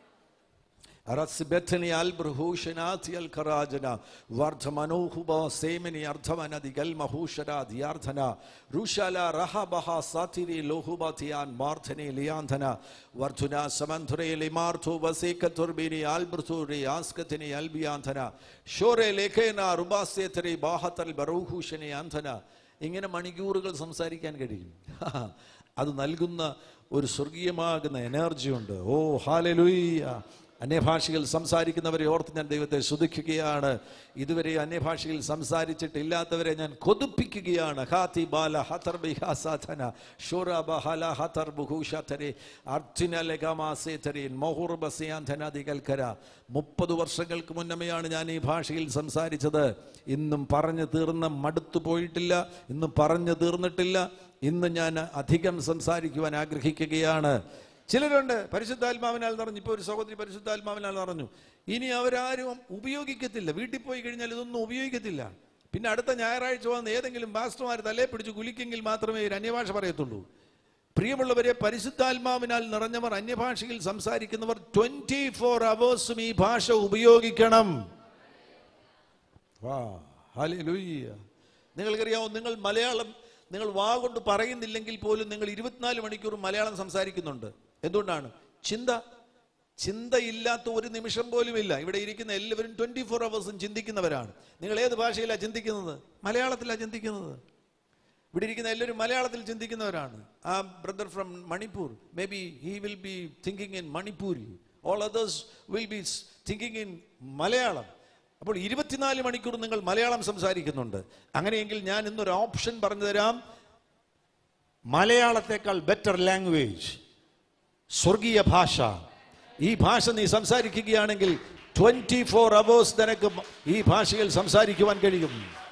[SPEAKER 2] അറസ്ബെഥനി അൽബ്രഹൂഷനാഥി അൽ ഖറാജന വർദ്ധമനോഹുബ സേമിനി അർദ്ധമനദികൽ മഹൂഷര ധിയാർത്ഥന റുഷല റഹബഹ സാതിരി ലോഹുബതിയാൻ മാർദ്ധനി ലിയാന്ധന വർദ്ധുന സമന്ധുരേ ലിമാർത്ഥു വസേകതുർബിനി ആൽബ്രഥുരി ആസ്കതിനി അൽബിയാന്ധന ഷോറെ ലേഖേന റുബാസേതരി ബാഹത്തൽ ബറൂഹൂഷനി ആന്ധന ഇങ്ങനെ മണിക്കൂറുകൾ സംസാരിക്കാൻ കഴിയും അത് നൽകുന്ന ഒരു സ്വർഗീയമാകുന്ന എനർജി ഉണ്ട് ഓ ഹാലലുയ്യ അന്യഭാഷയിൽ സംസാരിക്കുന്നവരെ ഓർത്ത് ഞാൻ ദൈവത്തെ സ്തുതിക്കുകയാണ് ഇതുവരെ അന്യഭാഷയിൽ സംസാരിച്ചിട്ടില്ലാത്തവരെ ഞാൻ കൊതിപ്പിക്കുകയാണ് ഹാത്തി ബാല ഹതർ ബിഹാസാധന ഷുറ ബഹല ഹതർ ബുഹൂഷതരെ അർജുന ലഗമാസേതരേൻ മൊഹുർ ബസിയാന്ധനാദികൽക്കര മുപ്പത് വർഷങ്ങൾക്ക് മുന്നമെയാണ് ഞാൻ ഈ ഭാഷയിൽ സംസാരിച്ചത് ഇന്നും പറഞ്ഞു തീർന്ന് മടുത്തു പോയിട്ടില്ല ഇന്നും പറഞ്ഞു തീർന്നിട്ടില്ല ഇന്ന് ഞാൻ അധികം സംസാരിക്കുവാൻ ആഗ്രഹിക്കുകയാണ് ചിലരുണ്ട് പരിശുദ്ധാത്മാവിനാൽ നിറഞ്ഞു ഇപ്പോൾ ഒരു സഹോദരി പരിശുദ്ധാത്മാവിനാൽ നിറഞ്ഞു ഇനി അവരാരും ഉപയോഗിക്കത്തില്ല വീട്ടിൽ പോയി കഴിഞ്ഞാൽ ഇതൊന്നും ഉപയോഗിക്കത്തില്ല പിന്നെ അടുത്ത ഞായറാഴ്ച വന്ന് ഏതെങ്കിലും പാസ്റ്റർമാർ തലേ പിടിച്ച് കുലിക്കെങ്കിൽ മാത്രമേ ഒരു അന്യഭാഷ പറയത്തുള്ളൂ പ്രിയമുള്ളവരെ പരിശുദ്ധാത്മാവിനാൽ നിറഞ്ഞവർ അന്യഭാഷയിൽ സംസാരിക്കുന്നവർ ട്വന്റി ഫോർ അവേഴ്സും ഈ ഭാഷ ഉപയോഗിക്കണം വാ ഹല്ലേലൂയ്യ നിങ്ങൾക്കറിയാമോ നിങ്ങൾ മലയാളം നിങ്ങൾ വാ കൊണ്ട് പറയുന്നില്ലെങ്കിൽ പോലും നിങ്ങൾ ഇരുപത്തിനാല് മണിക്കൂർ മലയാളം സംസാരിക്കുന്നുണ്ട് എന്തുകൊണ്ടാണ് ചിന്ത ചിന്തയില്ലാത്ത ഒരു നിമിഷം പോലും ഇല്ല ഇവിടെ ഇരിക്കുന്ന എല്ലാവരും ട്വന്റി ഫോർ അവേഴ്സും ചിന്തിക്കുന്നവരാണ് നിങ്ങൾ ഏത് ഭാഷയിലാണ് ചിന്തിക്കുന്നത് മലയാളത്തിലാണ് ചിന്തിക്കുന്നത് ഇവിടെ ഇരിക്കുന്ന എല്ലാവരും മലയാളത്തിൽ ചിന്തിക്കുന്നവരാണ് ആ brother from Manipur maybe he will be thinking in Manipuri all others will be thinking in Malayalam അപ്പോൾ ഇരുപത്തിനാല് മണിക്കൂർ നിങ്ങൾ മലയാളം സംസാരിക്കുന്നുണ്ട് അങ്ങനെയെങ്കിൽ ഞാൻ ഇന്നൊരു ഓപ്ഷൻ പറഞ്ഞു തരാം മലയാളത്തെക്കാൾ ബെറ്റർ ലാംഗ്വേജ് സ്വർഗീയ ഭാഷ ഈ ഭാഷ നീ സംസാരിക്കുകയാണെങ്കിൽ ട്വന്റി ഫോർ അവേഴ്സ് നിനക്ക് ഈ ഭാഷയിൽ സംസാരിക്കുവാൻ കഴിയും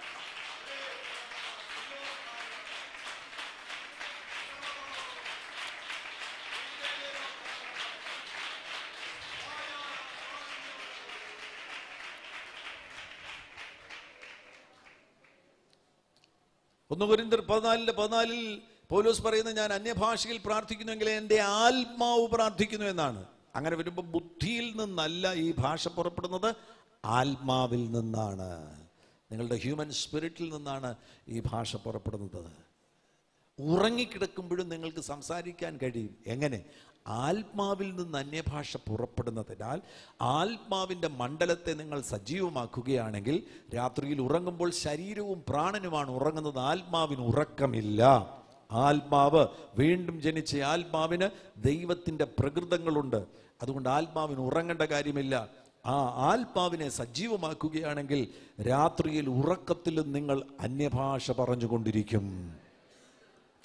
[SPEAKER 2] ഒന്ന് കുരിന്തർ പതിനാലിന്റെ പതിനാലിൽ പൗലോസ് പറയുന്നത് ഞാൻ അന്യഭാഷയിൽ പ്രാർത്ഥിക്കുന്നുവെങ്കിൽ എൻ്റെ ആത്മാവ് പ്രാർത്ഥിക്കുന്നു എന്നാണ് അങ്ങനെ വരുമ്പോൾ ബുദ്ധിയിൽ നിന്നല്ല ഈ ഭാഷ പുറപ്പെടുന്നത് ആത്മാവിൽ നിന്നാണ് നിങ്ങളുടെ ഹ്യൂമൻ സ്പിരിറ്റിൽ നിന്നാണ് ഈ ഭാഷ പുറപ്പെടുന്നത് ഉറങ്ങിക്കിടക്കുമ്പോഴും നിങ്ങൾക്ക് സംസാരിക്കാൻ കഴിയും എങ്ങനെ ആത്മാവിൽ നിന്ന് അന്യഭാഷ പുറപ്പെടുന്നതിനാൽ ആത്മാവിൻ്റെ മണ്ഡലത്തെ നിങ്ങൾ സജീവമാക്കുകയാണെങ്കിൽ രാത്രിയിൽ ഉറങ്ങുമ്പോൾ ശരീരവും പ്രാണനുമാണ് ഉറങ്ങുന്നത് ആത്മാവിന് ഉറക്കമില്ല ആത്മാവ് വീണ്ടും ജനിച്ച ആത്മാവിന് ദൈവത്തിൻ്റെ പ്രകൃതങ്ങളുണ്ട് അതുകൊണ്ട് ആത്മാവിന് ഉറങ്ങേണ്ട കാര്യമില്ല ആ ആത്മാവിനെ സജീവമാക്കുകയാണെങ്കിൽ രാത്രിയിൽ ഉറക്കത്തിലും നിങ്ങൾ അന്യഭാഷ പറഞ്ഞുകൊണ്ടിരിക്കും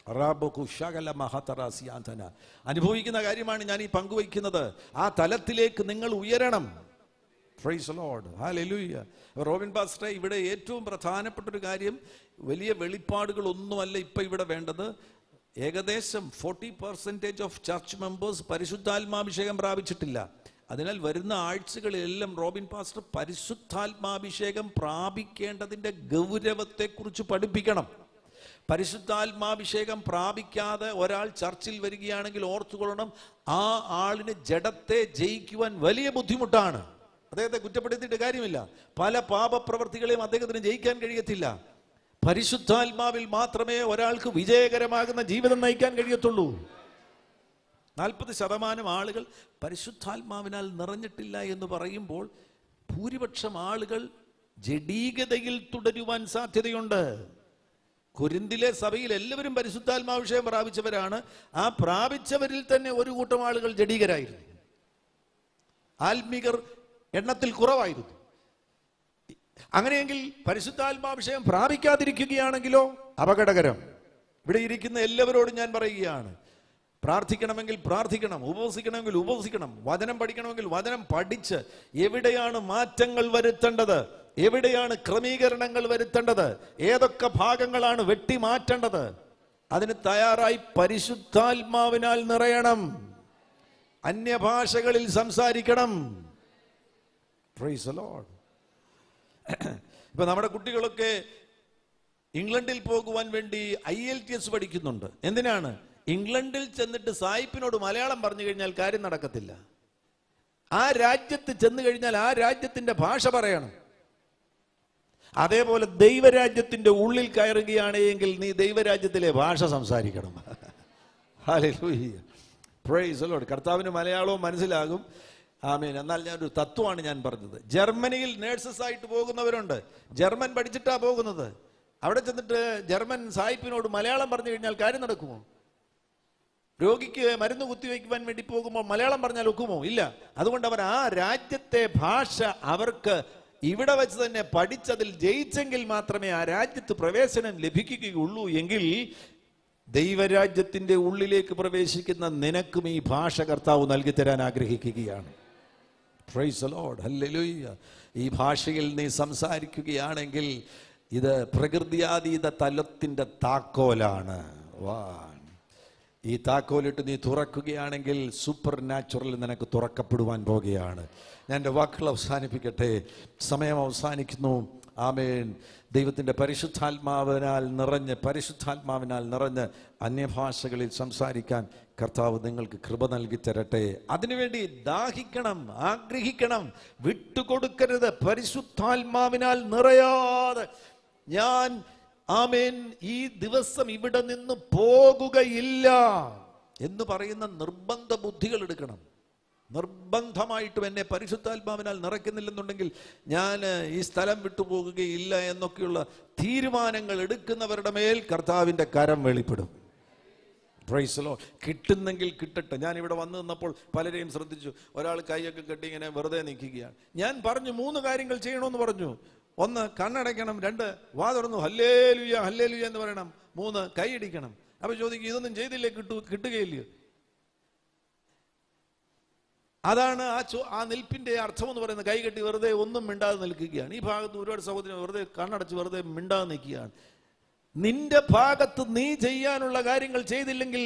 [SPEAKER 2] റാബുക്കു ശകല മഹതറാസിയാന്തന. അനുഭവിക്കുന്ന കാര്യമാണ് ഞാൻ ഈ പങ്കുവയ്ക്കുന്നത് ആ തലത്തിലേക്ക് നിങ്ങൾ ഉയരണം praise Lord hallelujah Robin pastor ഇവിടെ ഏറ്റവും പ്രധാനപ്പെട്ട ഒരു കാര്യം വലിയ വെളിപ്പാടുകളൊന്നുമല്ല ഇപ്പം ഇവിടെ വേണ്ടത് ഏകദേശം forty percentage of church members പരിശുദ്ധാത്മാഭിഷേകം പ്രാപിച്ചിട്ടില്ല അതിനാൽ വരുന്ന ആഴ്ചകളിലെല്ലാം റോബിൻ പാസ്റ്റർ പരിശുദ്ധാത്മാഭിഷേകം പ്രാപിക്കേണ്ടതിൻ്റെ ഗൗരവത്തെക്കുറിച്ച് പഠിപ്പിക്കണം പരിശുദ്ധാത്മാഭിഷേകം പ്രാപിക്കാതെ ഒരാൾ ചർച്ചിൽ വരികയാണെങ്കിൽ ഓർത്തുകൊള്ളണം ആ ആളിന് ജഡത്തെ ജയിക്കുവാൻ വലിയ ബുദ്ധിമുട്ടാണ് അദ്ദേഹത്തെ കുറ്റപ്പെടുത്തിയിട്ട് കാര്യമില്ല പല പാപപ്രവർത്തികളെയും അദ്ദേഹത്തിന് ജയിക്കാൻ കഴിയത്തില്ല പരിശുദ്ധാത്മാവിൽ മാത്രമേ ഒരാൾക്ക് വിജയകരമാകുന്ന ജീവിതം നയിക്കാൻ കഴിയത്തുള്ളൂ നാൽപ്പത് ശതമാനം ആളുകൾ പരിശുദ്ധാത്മാവിനാൽ നിറഞ്ഞിട്ടില്ല എന്ന് പറയുമ്പോൾ ഭൂരിപക്ഷം ആളുകൾ ജഡീകതയിൽ തുടരുവാൻ സാധ്യതയുണ്ട് കുരിന്തിലെ സഭയിൽ എല്ലാവരും പരിശുദ്ധാത്മാവിഷയം പ്രാപിച്ചവരാണ് ആ പ്രാപിച്ചവരിൽ തന്നെ ഒരു കൂട്ടം ആളുകൾ ജഡീകരായിരുന്നു ആത്മികർ എണ്ണത്തിൽ കുറവായിരുന്നു അങ്ങനെയെങ്കിൽ പരിശുദ്ധാത്മാഭിഷേകം പ്രാപിക്കാതിരിക്കുകയാണെങ്കിലോ അപകടകരം ഇവിടെ ഇരിക്കുന്ന എല്ലാവരോടും ഞാൻ പറയുകയാണ് പ്രാർത്ഥിക്കണമെങ്കിൽ പ്രാർത്ഥിക്കണം ഉപവസിക്കണമെങ്കിൽ ഉപവസിക്കണം വചനം പഠിക്കണമെങ്കിൽ വചനം പഠിച്ച് എവിടെയാണ് മാറ്റങ്ങൾ വരുത്തേണ്ടത് എവിടെയാണ് ക്രമീകരണങ്ങൾ വരുത്തേണ്ടത് ഏതൊക്കെ ഭാഗങ്ങളാണ് വെട്ടി മാറ്റേണ്ടത് അതിന് തയ്യാറായി പരിശുദ്ധാത്മാവിനാൽ നിറയണം അന്യഭാഷകളിൽ സംസാരിക്കണം Praise the Lord. ഇപ്പൊ നമ്മുടെ കുട്ടികളൊക്കെ ഇംഗ്ലണ്ടിൽ പോകുവാൻ വേണ്ടി ഐ എൽ ടി എസ് പഠിക്കുന്നുണ്ട് എന്തിനാണ് ഇംഗ്ലണ്ടിൽ ചെന്നിട്ട് സായിപ്പിനോട് മലയാളം പറഞ്ഞു കഴിഞ്ഞാൽ കാര്യം നടക്കത്തില്ല ആ രാജ്യത്ത് ചെന്ന് കഴിഞ്ഞാൽ ആ രാജ്യത്തിന്റെ ഭാഷ പറയണം അതേപോലെ ദൈവരാജ്യത്തിന്റെ ഉള്ളിൽ കയറുകയാണെങ്കിൽ നീ ദൈവരാജ്യത്തിലെ ഭാഷ സംസാരിക്കണം Hallelujah. Praise the Lord. കർത്താവിന് മലയാളവും മനസ്സിലാകും ആമീൻ എന്നാൽ ഞാൻ ഒരു തത്വമാണ് ഞാൻ പറഞ്ഞത് ജർമ്മനിയിൽ നേഴ്സസ് ആയിട്ട് പോകുന്നവരുണ്ട് ജർമ്മൻ പഠിച്ചിട്ടാ പോകുന്നത് അവിടെ ചെന്നിട്ട് ജർമ്മൻ സായിപ്പിനോട് മലയാളം പറഞ്ഞു കഴിഞ്ഞാൽ കാര്യം നടക്കുമോ രോഗിക്ക് മരുന്ന് കുത്തിവെക്കുവാൻ വേണ്ടി പോകുമ്പോൾ മലയാളം പറഞ്ഞാൽ ഒക്കുമോ ഇല്ല അതുകൊണ്ട് അവർ ആ രാജ്യത്തെ ഭാഷ അവർക്ക് ഇവിടെ വെച്ച് തന്നെ പഠിച്ചതിൽ ജയിച്ചെങ്കിൽ മാത്രമേ ആ രാജ്യത്ത് പ്രവേശനം ലഭിക്കുകയുള്ളൂ എങ്കിൽ ദൈവരാജ്യത്തിന്റെ ഉള്ളിലേക്ക് പ്രവേശിക്കുന്ന നിനക്കും ഈ ഭാഷ കർത്താവ് നൽകി തരാൻ ആഗ്രഹിക്കുകയാണ് പ്രൈസ് ലോഡ് ഹല്ലേലൂയ ഈ ഭാഷയിൽ നീ സംസാരിക്കുകയാണെങ്കിൽ ഇത് പ്രകൃതിയാതീത തലത്തിൻ്റെ താക്കോലാണ് വാ ഈ താക്കോലിട്ട് നീ തുറക്കുകയാണെങ്കിൽ സൂപ്പർ നാച്ചുറൽ നിനക്ക് തുറക്കപ്പെടുവാൻ പോകുകയാണ് ഞാൻ എൻ്റെ വാക്കുകൾ അവസാനിപ്പിക്കട്ടെ സമയം അവസാനിക്കുന്നു ആമേൻ ദൈവത്തിൻ്റെ പരിശുദ്ധാത്മാവിനാൽ നിറഞ്ഞ് പരിശുദ്ധാത്മാവിനാൽ നിറഞ്ഞ് അന്യഭാഷകളിൽ സംസാരിക്കാൻ കർത്താവ് നിങ്ങൾക്ക് കൃപ നൽകി തരട്ടെ അതിനുവേണ്ടി ദാഹിക്കണം ആഗ്രഹിക്കണം വിട്ടുകൊടുക്കരുത് പരിശുദ്ധാത്മാവിനാൽ നിറയാതെ ഞാൻ ആമേൻ ഈ ദിവസം ഇവിടെ നിന്ന് പോകുകയില്ല എന്ന് പറയുന്ന നിർബന്ധ ബുദ്ധികൾ എടുക്കണം നിർബന്ധമായിട്ടും എന്നെ പരിശുദ്ധാത്മാവിനാൽ നിറയ്ക്കുന്നില്ലെന്നുണ്ടെങ്കിൽ ഞാൻ ഈ സ്ഥലം വിട്ടുപോകുകയില്ല എന്നൊക്കെയുള്ള തീരുമാനങ്ങൾ എടുക്കുന്നവരുടെ മേൽ കർത്താവിൻ്റെ കരം വെളിപ്പെടും പ്രൈസലോ കിട്ടുന്നെങ്കിൽ കിട്ടട്ടെ ഞാൻ ഇവിടെ വന്നു നിന്നപ്പോൾ പലരെയും ശ്രദ്ധിച്ചു ഒരാൾ കൈയൊക്കെ കെട്ടി ഇങ്ങനെ വെറുതെ നിൽക്കുകയാണ് ഞാൻ പറഞ്ഞു മൂന്ന് കാര്യങ്ങൾ ചെയ്യണമെന്ന് പറഞ്ഞു ഒന്ന് കണ്ണടയ്ക്കണം രണ്ട് വാ തുറന്നു ഹല്ലേ ലുയ ഹല്ലേ ലുയ എന്ന് പറയണം മൂന്ന് കൈയടിക്കണം അപ്പൊ ചോദിക്കും ഇതൊന്നും ചെയ്തില്ലേ കിട്ടു കിട്ടുകയില്ലയോ അതാണ് ആ ചോ ആ നിൽപ്പിന്റെ അർത്ഥം എന്ന് പറയുന്നത് കൈകെട്ടി വെറുതെ ഒന്നും മിണ്ടാതെ നിൽക്കുകയാണ് ഈ ഭാഗത്ത് ഒരുപാട് സഹോദരൻ വെറുതെ കണ്ണടച്ച് വെറുതെ മിണ്ടാതെ നിൽക്കുകയാണ് നിന്റെ ഭാഗത്ത് നീ ചെയ്യാനുള്ള കാര്യങ്ങൾ ചെയ്തില്ലെങ്കിൽ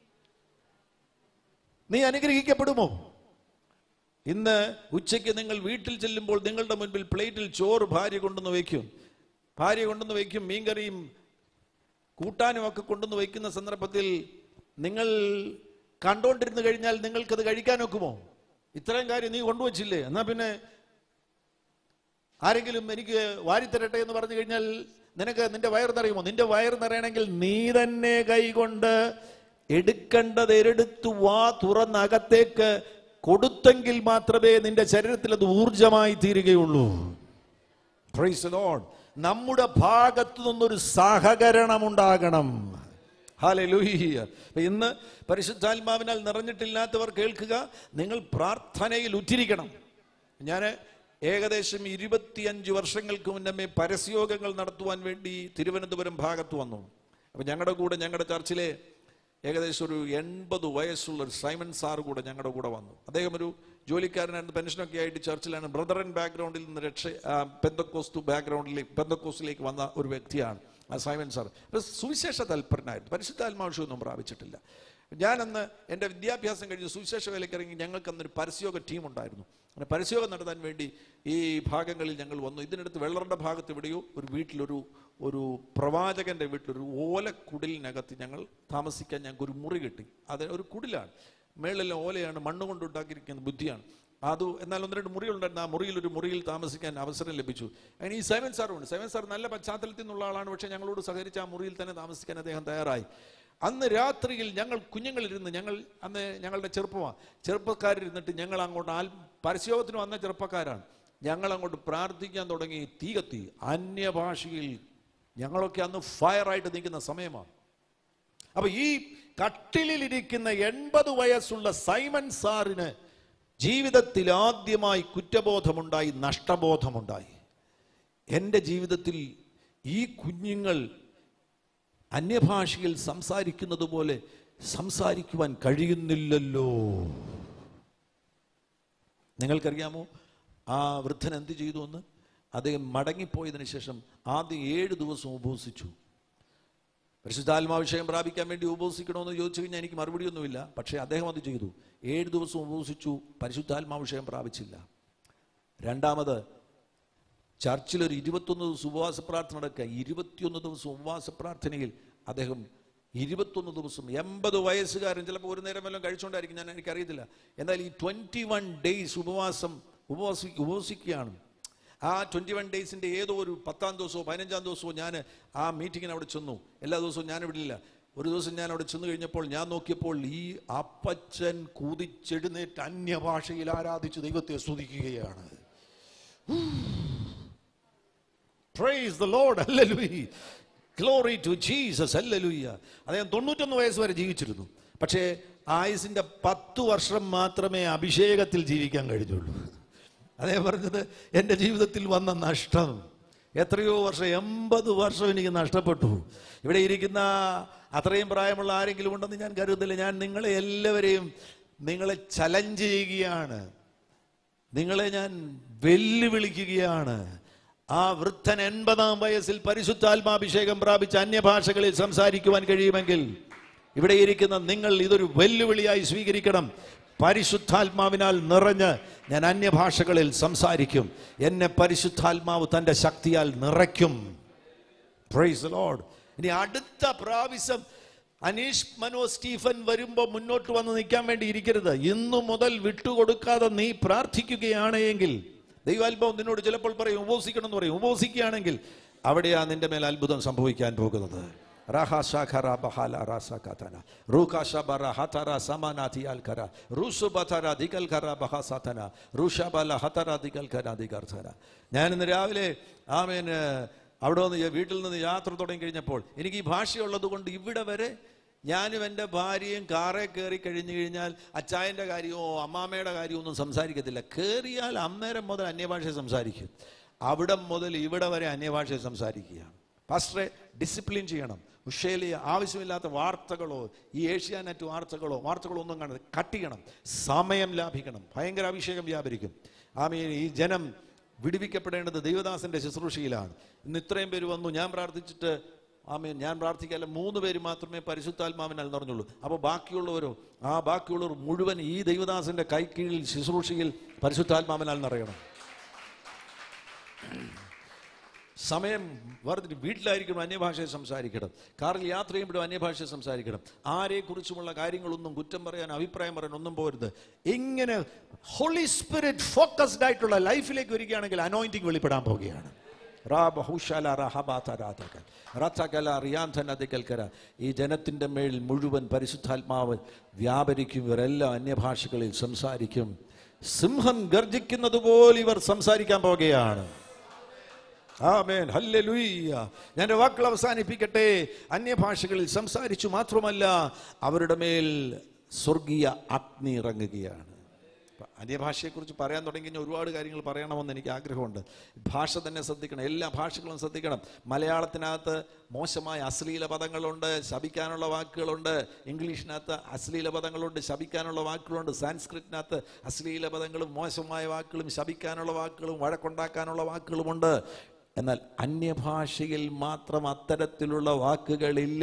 [SPEAKER 2] നീ അനുഗ്രഹിക്കപ്പെടുമോ ഇന്ന് ഉച്ചയ്ക്ക് നിങ്ങൾ വീട്ടിൽ ചെല്ലുമ്പോൾ നിങ്ങളുടെ മുൻപിൽ പ്ലേറ്റിൽ ചോറ് ഭാര്യ കൊണ്ടുവന്ന് വയ്ക്കും ഭാര്യ കൊണ്ടുവന്ന് വയ്ക്കും മീൻകറിയും കൂട്ടാനും ഒക്കെ കൊണ്ടുവന്ന് വയ്ക്കുന്ന സന്ദർഭത്തിൽ നിങ്ങൾ കണ്ടോണ്ടിരുന്നു കഴിഞ്ഞാൽ നിങ്ങൾക്കത് കഴിക്കാൻ ഒക്കുമോ ഇത്രയും കാര്യം നീ കൊണ്ടുവച്ചില്ലേ എന്നാ പിന്നെ ആരെങ്കിലും എനിക്ക് വാരിത്തരട്ടെ എന്ന് പറഞ്ഞു കഴിഞ്ഞാൽ നിനക്ക് നിന്റെ വയർ നിറയുമോ നിന്റെ വയർ നിറയണമെങ്കിൽ നീ തന്നെ കൈകൊണ്ട് എടുക്കേണ്ടത് എടുത്തു വാ തുറന്നകത്തേക്ക് കൊടുത്തെങ്കിൽ മാത്രമേ നിന്റെ ശരീരത്തിൽ അത് ഊർജമായി തീരുകയുള്ളൂ Praise the Lord. നമ്മുടെ ഭാഗത്തു നിന്നൊരു സഹകരണം ഉണ്ടാകണം ഹാലലൂയ്യ അപ്പൊ ഇന്ന് പരിശുദ്ധാത്മാവിനാൽ നിറഞ്ഞിട്ടില്ലാത്തവർ കേൾക്കുക നിങ്ങൾ പ്രാർത്ഥനയിൽ ഉറ്റിരിക്കണം ഞാൻ ഏകദേശം ഇരുപത്തിയഞ്ച് വർഷങ്ങൾക്ക് മുന്നമേ പരസ്യോഗങ്ങൾ നടത്തുവാൻ വേണ്ടി തിരുവനന്തപുരം ഭാഗത്ത് വന്നു അപ്പം ഞങ്ങളുടെ കൂടെ ഞങ്ങളുടെ ചർച്ചിലെ ഏകദേശം ഒരു എൺപത് വയസ്സുള്ള ഒരു സൈമൺ സാർ കൂടെ ഞങ്ങളുടെ കൂടെ വന്നു അദ്ദേഹം ഒരു ജോലിക്കാരനായിരുന്നു പെൻഷനൊക്കെ ആയിട്ട് ചർച്ചിലാണ് ബ്രദറൻ ബാക്ക്ഗ്രൗണ്ടിൽ നിന്ന് രക്ഷ പെന്തക്കോസ്തു ബാക്ക്ഗ്രൗണ്ടിലേക്ക് പെന്തക്കോസ്റ്റിലേക്ക് വന്ന ഒരു വ്യക്തിയാണ് ആ സൈമൺ സാർ അപ്പോൾ സുവിശേഷ തൽപരനായിരുന്നു പരിശുദ്ധാത്മാവിഷയൊന്നും പ്രാപിച്ചിട്ടില്ല ഞാനന്ന് എൻ്റെ വിദ്യാഭ്യാസം കഴിഞ്ഞ് സുവിശേഷ വേലക്കിറങ്ങി ഞങ്ങൾക്ക് അന്നൊരു പരസ്യോഗ ടീം ഉണ്ടായിരുന്നു അങ്ങനെ പരസ്യോഗം നടത്താൻ വേണ്ടി ഈ ഭാഗങ്ങളിൽ ഞങ്ങൾ വന്നു ഇതിനടുത്ത് വെള്ളറുടെ ഭാഗത്ത് എവിടെയോ ഒരു വീട്ടിലൊരു ഒരു പ്രവാചകന്റെ വീട്ടിലൊരു ഓലക്കുടിലിനകത്ത് ഞങ്ങൾ താമസിക്കാൻ ഞങ്ങൾക്ക് ഒരു മുറി കിട്ടി അത് ഒരു കുടിലാണ് മേളിലെ ഓലയാണ് മണ്ണ് കൊണ്ട് ഉണ്ടാക്കിയിരിക്കുന്ന ബുദ്ധിയാണ് അത് എന്നാൽ ഒന്ന് രണ്ട് മുറികളുണ്ടായിരുന്നു ആ മുറിയിൽ ഒരു മുറിയിൽ താമസിക്കാൻ അവസരം ലഭിച്ചു അങ്ങനെ ഈ സൈമൻ സാറുണ്ട് സൈമൻ സാർ നല്ല പശ്ചാത്തലത്തിൽ നിന്നുള്ള ആളാണ് പക്ഷേ ഞങ്ങളോട് സഹകരിച്ച് ആ മുറിയിൽ തന്നെ താമസിക്കാൻ അദ്ദേഹം തയ്യാറായി അന്ന് രാത്രിയിൽ ഞങ്ങൾ കുഞ്ഞുങ്ങളിരുന്ന് ഞങ്ങൾ അന്ന് ഞങ്ങളുടെ ചെറുപ്പമാണ് ചെറുപ്പക്കാരിരുന്നിട്ട് ഞങ്ങൾ അങ്ങോട്ട് ആൽ പരസ്യോഗത്തിന് വന്ന ചെറുപ്പക്കാരാണ് ഞങ്ങൾ അങ്ങോട്ട് പ്രാർത്ഥിക്കാൻ തുടങ്ങി തീ കത്തി അന്യഭാഷയിൽ ഞങ്ങളൊക്കെ അന്ന് ഫയറായിട്ട് നിൽക്കുന്ന സമയമാണ് അപ്പൊ ഈ കട്ടിലിരിക്കുന്ന എൺപത് വയസ്സുള്ള സൈമൺ സാറിന് ജീവിതത്തിൽ ആദ്യമായി കുറ്റബോധമുണ്ടായി നഷ്ടബോധമുണ്ടായി എൻ്റെ ജീവിതത്തിൽ ഈ കുഞ്ഞുങ്ങൾ അന്യഭാഷയിൽ സംസാരിക്കുന്നത് പോലെ സംസാരിക്കുവാൻ കഴിയുന്നില്ലല്ലോ നിങ്ങൾക്കറിയാമോ ആ വൃദ്ധൻ എന്ത് ചെയ്തു എന്ന് അദ്ദേഹം മടങ്ങിപ്പോയതിനു ശേഷം ആദ്യം ഏഴ് ദിവസം ഉപവസിച്ചു പരിശുദ്ധാത്മാവിഷയം പ്രാപിക്കാൻ വേണ്ടി ഉപവസിക്കണമെന്ന് ചോദിച്ചു കഴിഞ്ഞാൽ എനിക്ക് മറുപടിയൊന്നുമില്ല പക്ഷേ അദ്ദേഹം അത് ചെയ്തു ഏഴ് ദിവസം ഉപവസിച്ചു പരിശുദ്ധാത്മാവിഷയം പ്രാപിച്ചില്ല രണ്ടാമത് ചർച്ചിൽ ഒരു ഇരുപത്തൊന്ന് ദിവസം ഉപവാസ പ്രാർത്ഥന നടക്കുക ഇരുപത്തിയൊന്ന് ദിവസം ഉപവാസ പ്രാർത്ഥനയിൽ അദ്ദേഹം ഇരുപത്തൊന്ന് ദിവസം എൺപത് വയസ്സുകാരൻ ചിലപ്പോൾ ഒരു നേരം വല്ലതും കഴിച്ചുകൊണ്ടായിരിക്കും ഞാൻ എനിക്കറിയത്തില്ല എന്നാൽ ഈ ട്വൻറ്റി വൺ ഡേയ്സ് ഉപവാസം ഉപവാസി ഉപവസിക്കുകയാണ് ആ ട്വൻറ്റി വൺ ഡേയ്സിൻ്റെ ഏതോ ഒരു പത്താം ദിവസമോ പതിനഞ്ചാം ദിവസമോ ഞാൻ ആ മീറ്റിങ്ങിന് അവിടെ ചെന്നു എല്ലാ ദിവസവും ഞാൻ ഇവിടെ ഇല്ല ഒരു ദിവസം ഞാൻ അവിടെ ചെന്ന് കഴിഞ്ഞപ്പോൾ ഞാൻ നോക്കിയപ്പോൾ ഈ അപ്പച്ചൻ കുതിച്ചെഴുന്നേറ്റ് അന്യഭാഷയിൽ ആരാധിച്ച് ദൈവത്തെ സ്തുതിക്കുകയാണ് praise the Lord hallelujah glory to Jesus hallelujah അദ്ദേഹം തൊണ്ണൂറ്റൊന്ന് വയസ്സ് വരെ ജീവിച്ചിരുന്നു പക്ഷേ ആയുസിന്റെ പത്ത് വർഷം മാത്രമേ അഭിഷേകത്തിൽ ജീവിക്കാൻ കഴിഞ്ഞുള്ളൂ അതേ പറഞ്ഞത് എൻ്റെ ജീവിതത്തിൽ വന്ന നഷ്ടം എത്രയോ വർഷം എൺപത് വർഷം എനിക്ക് നഷ്ടപ്പെട്ടു ഇവിടെ ഇരിക്കുന്ന അത്രയും പ്രായമുള്ള ആരെങ്കിലും ഉണ്ടെന്ന് ഞാൻ കരുതില്ല ഞാൻ നിങ്ങളെ എല്ലാവരെയും നിങ്ങളെ ചലഞ്ച് ചെയ്യുകയാണ് നിങ്ങളെ ഞാൻ വെല്ലുവിളിക്കുകയാണ് ആ വൃദ്ധൻ എൺപതാം വയസ്സിൽ പരിശുദ്ധാത്മാഭിഷേകം പ്രാപിച്ച അന്യഭാഷകളിൽ സംസാരിക്കുവാൻ കഴിയുമെങ്കിൽ ഇവിടെ ഇരിക്കുന്ന നിങ്ങൾ ഇതൊരു വെല്ലുവിളിയായി സ്വീകരിക്കണം പരിശുദ്ധാത്മാവിനാൽ നിറഞ്ഞ് ഞാൻ അന്യഭാഷകളിൽ സംസാരിക്കും എന്നെ പരിശുദ്ധാത്മാവ് തൻ്റെ ശക്തിയാൽ നിറയ്ക്കും പ്രൈസ് ലോഡ് ഇനി അടുത്ത പ്രാവശ്യം അനീഷ് മനോ സ്റ്റീഫൻ വരുമ്പോൾ മുന്നോട്ട് വന്ന് നിൽക്കാൻ വേണ്ടി ഇരിക്കരുത് ഇന്നു മുതൽ വിട്ടുകൊടുക്കാതെ നീ പ്രാർത്ഥിക്കുകയാണ് എങ്കിൽ ദൈവാത്മാവ് നിന്നോട് ചിലപ്പോൾ പറയും ഉപവസിക്കണം എന്ന് പറയും ഉപവസിക്കുകയാണെങ്കിൽ അവിടെയാ നിന്റെ മേൽ അത്ഭുതം സംഭവിക്കാൻ പോകുന്നത് റാഹാശാഖറ ബഹാല റാസാഖാതന. റൂഖാശബറ ഹതറ സമാനാഥി അൽഖറ. റുസുബഥറ ദിഗൽഖറ ബഹാസാഥന. റുഷബല ഹതറ ദിഗൽഖറ ദിഗർഥന. ഞാൻ ഇന്ന് രാവിലെ ആമേൻ അവിടെ നിന്ന് വീട്ടിൽ നിന്ന് യാത്ര തുടങ്ങി കഴിഞ്ഞപ്പോൾ എനിക്ക് ഈ ഭാഷയുള്ളത് കൊണ്ട് ഇവിടെ വരെ ഞാനും എൻ്റെ ഭാര്യയും കാറെ കയറി കഴിഞ്ഞു കഴിഞ്ഞാൽ അച്ചായൻ്റെ കാര്യമോ അമ്മാമ്മയുടെ കാര്യമോ ഒന്നും സംസാരിക്കത്തില്ല കയറിയാൽ അന്നേരം മുതൽ അന്യഭാഷ സംസാരിക്കും അവിടെ മുതൽ ഇവിടെ വരെ അന്യഭാഷ സംസാരിക്കുകയാണ് പാസ്റ്ററെ ഡിസിപ്ലിൻ ചെയ്യണം ഉഷേലി ആവശ്യമില്ലാത്ത വാർത്തകളോ ഈ ഏഷ്യാനെറ്റ് വാർത്തകളോ വാർത്തകളോ ഒന്നും കാണരുത് കട്ട് ചെയ്യണം സമയം ലാഭിക്കണം ഭയങ്കര അഭിഷേകം വ്യാപരിക്കും ആമീൻ ഈ ജനം വിടുവിക്കപ്പെടേണ്ടത് ദൈവദാസന്റെ ശുശ്രൂഷയിലാണ് ഇന്ന് ഇത്രയും പേര് വന്നു ഞാൻ പ്രാർത്ഥിച്ചിട്ട് ആമീൻ ഞാൻ പ്രാർത്ഥിക്കാല്ല മൂന്ന് പേര് മാത്രമേ പരിശുദ്ധാത്മാവിനാൽ നിറഞ്ഞുള്ളൂ അപ്പോൾ ബാക്കിയുള്ളവരോ ആ ബാക്കിയുള്ളവർ മുഴുവൻ ഈ ദൈവദാസന്റെ കൈക്കീഴിൽ ശുശ്രൂഷയിൽ പരിശുദ്ധാത്മാവിനാൽ നിറയണം സമയം വേർതിട്ട് വീട്ടിലായിരിക്കണം അന്യഭാഷയെ സംസാരിക്കണം കാറിൽ യാത്ര ചെയ്യുമ്പോഴും അന്യഭാഷയെ സംസാരിക്കണം ആരെക്കുറിച്ചുമുള്ള കാര്യങ്ങളൊന്നും കുറ്റം പറയാൻ അഭിപ്രായം പറയാൻ ഒന്നും പോരുത് ഇങ്ങനെ ഹോളി സ്പിരിറ്റ് ഫോക്കസ്ഡ് ആയിട്ടുള്ള ലൈഫിലേക്ക് വരികയാണെങ്കിൽ അനോയിന്റിങ് വെളിപ്പെടാൻ പോവുകയാണ് റാബ ഹുഷാല റഹബാത രാധകൽ റത്തകല റിയാന്ധന ദികൽക്കര ഈ ജനത്തിൻ്റെ മേൽ മുഴുവൻ പരിശുദ്ധാത്മാവ് വ്യാപരിക്കും ഇവരെല്ലാം അന്യഭാഷകളിൽ സംസാരിക്കും സിംഹം ഗർജിക്കുന്നത് പോലെ ഇവർ സംസാരിക്കാൻ പോകുകയാണ് ആമേൻ ഹല്ലേലൂയ്യ ഞാൻ എൻ്റെ വാക്കുകൾ അവസാനിപ്പിക്കട്ടെ അന്യഭാഷകളിൽ സംസാരിച്ചു മാത്രമല്ല അവരുടെ മേൽ സ്വർഗീയ അഗ്നി ഇറങ്ങുകയാണ് അന്യഭാഷയെക്കുറിച്ച് പറയാൻ തുടങ്ങി കഴിഞ്ഞാൽ ഒരുപാട് കാര്യങ്ങൾ പറയണമെന്ന് എനിക്ക് ആഗ്രഹമുണ്ട് ഭാഷ തന്നെ ശ്രദ്ധിക്കണം എല്ലാ ഭാഷകളും ശ്രദ്ധിക്കണം മലയാളത്തിനകത്ത് മോശമായ അശ്ലീല പദങ്ങളുണ്ട് ശപിക്കാനുള്ള വാക്കുകളുണ്ട് ഇംഗ്ലീഷിനകത്ത് അശ്ലീല പദങ്ങളുണ്ട് ശപിക്കാനുള്ള വാക്കുകളുണ്ട് സാൻസ്ക്രിറ്റിനകത്ത് അശ്ലീല പദങ്ങളും മോശമായ വാക്കുകളും ശപിക്കാനുള്ള വാക്കുകളും വഴക്കുണ്ടാക്കാനുള്ള വാക്കുകളുമുണ്ട് എന്നാൽ അന്യഭാഷയിൽ മാത്രം അത്തരത്തിലുള്ള വാക്കുകളില്ല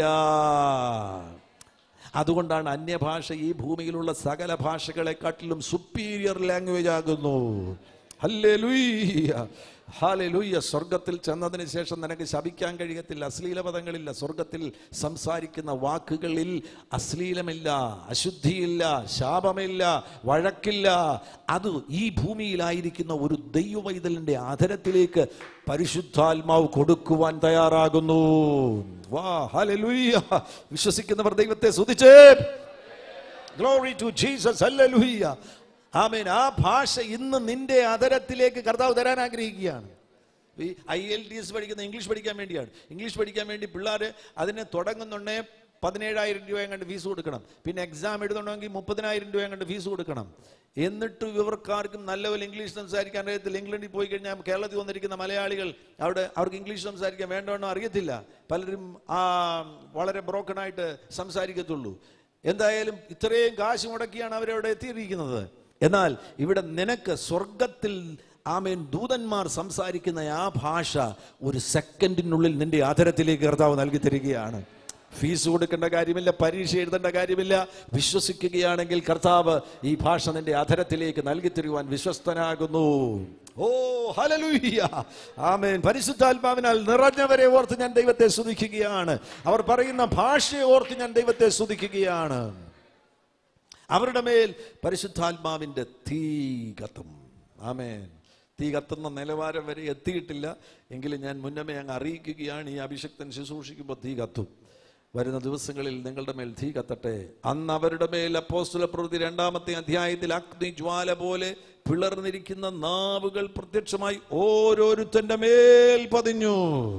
[SPEAKER 2] അതുകൊണ്ടാണ് അന്യഭാഷ ഈ ഭൂമിയിലുള്ള സകല ഭാഷകളെക്കാട്ടിലും സുപ്പീരിയർ ലാംഗ്വേജ് ആകുന്നു ഹല്ലേലൂയ്യ ഹാലലൂയ്യ സ്വർഗത്തിൽ ചെന്നതിന് ശേഷം നിനക്ക് ശപിക്കാൻ കഴിയത്തില്ല അശ്ലീല പദങ്ങളില്ല സ്വർഗത്തിൽ സംസാരിക്കുന്ന വാക്കുകളിൽ അശ്ലീലമില്ല അശുദ്ധിയില്ല ശാപമില്ല വഴക്കില്ല അത് ഈ ഭൂമിയിലായിരിക്കുന്ന ഒരു ദൈവവൈതലിന്റെ ആദരത്തിലേക്ക് പരിശുദ്ധാത്മാവ് കൊടുക്കുവാൻ തയ്യാറാകുന്നു വാ ഹല്ലേലൂയ്യ വിശ്വസിക്കുന്നവർ ദൈവത്തെ സ്തുതിച്ചേ glory to Jesus hallelujah amen ആ ഭാഷ ഇന്ന് നിന്റെ അതരത്തിലേക്ക് കർത്താവ് തരാൻ ആഗ്രഹിക്കുകയാണ് ഈ ഐ എൽ ടി എസ് പഠിക്കുന്ന ഇംഗ്ലീഷ് പഠിക്കാൻ വേണ്ടിയാണ് ഇംഗ്ലീഷ് പഠിക്കാൻ വേണ്ടി പിള്ളേർ അതിനെ തുടങ്ങുന്നുണ്ടേ പതിനേഴായിരം രൂപ കണ്ട് ഫീസ് കൊടുക്കണം പിന്നെ എക്സാം എഴുതണമെങ്കിൽ മുപ്പതിനായിരം രൂപ കണ്ട് ഫീസ് കൊടുക്കണം എന്നിട്ട് ഇവർക്കാർക്കും നല്ലപോലെ ഇംഗ്ലീഷ് സംസാരിക്കാൻ അറിയത്തില്ല ഇംഗ്ലണ്ടിൽ പോയി കഴിഞ്ഞാൽ കേരളത്തിൽ വന്നിരിക്കുന്ന മലയാളികൾ അവിടെ അവർക്ക് ഇംഗ്ലീഷ് സംസാരിക്കാൻ വേണ്ടവണ്ണോ അറിയത്തില്ല പലരും ആ വളരെ ബ്രോക്കൺ ആയിട്ട് സംസാരിക്കത്തുള്ളൂ എന്തായാലും ഇത്രയും കാശ് മുടക്കിയാണ് അവരവിടെ എത്തിയിരിക്കുന്നത് എന്നാൽ ഇവിടെ നിനക്ക് സ്വർഗത്തിൽ ആമേൻ ദൂതന്മാർ സംസാരിക്കുന്ന ആ ഭാഷ ഒരു സെക്കൻഡിനുള്ളിൽ നിന്റെ ആദരത്തിലേക്ക് കർത്താവ് നൽകി തരികയാണ് ഫീസ് കൊടുക്കേണ്ട കാര്യമില്ല പരീക്ഷ എഴുതേണ്ട കാര്യമില്ല വിശ്വസിക്കുകയാണെങ്കിൽ കർത്താവ് ഈ ഭാഷ നിന്റെ അധരത്തിലേക്ക് നൽകി തരുവാൻ വിശ്വസ്തനാകുന്നു ഓ ഹലലൂയ്യ ആമേൻ പരിശുദ്ധാത്മാവിനാൽ നിറഞ്ഞവരെ ഓർത്ത് ഞാൻ ദൈവത്തെ സ്തുതിക്കുകയാണ് അവർ പറയുന്ന ഭാഷയെ ഓർത്ത് ഞാൻ ദൈവത്തെ സ്തുതിക്കുകയാണ് അവരുടെ മേൽ പരിശുദ്ധാത്മാവിന്റെ തീ കത്തും ആമേൻ തീ കത്തുന്ന നിലവാരം വരെ എത്തിയിട്ടില്ല എങ്കിലും ഞാൻ മുന്നമേ അങ്ങ് അറിയിക്കുകയാണ് ഈ അഭിഷക്തൻ ശുശ്രൂഷിക്കുമ്പോൾ തീ കത്തും വരുന്ന ദിവസങ്ങളിൽ നിങ്ങളുടെ മേൽ തീ കത്തട്ടെ അന്ന് അവരുടെ മേൽ അപ്പോസ്തല പ്രവൃത്തി രണ്ടാമത്തെ അധ്യായത്തിൽ അഗ്നി ജ്വാല പോലെ പിളർന്നിരിക്കുന്ന നാവുകൾ പ്രത്യക്ഷമായി ഓരോരുത്തന്റെ മേൽ പതിഞ്ഞു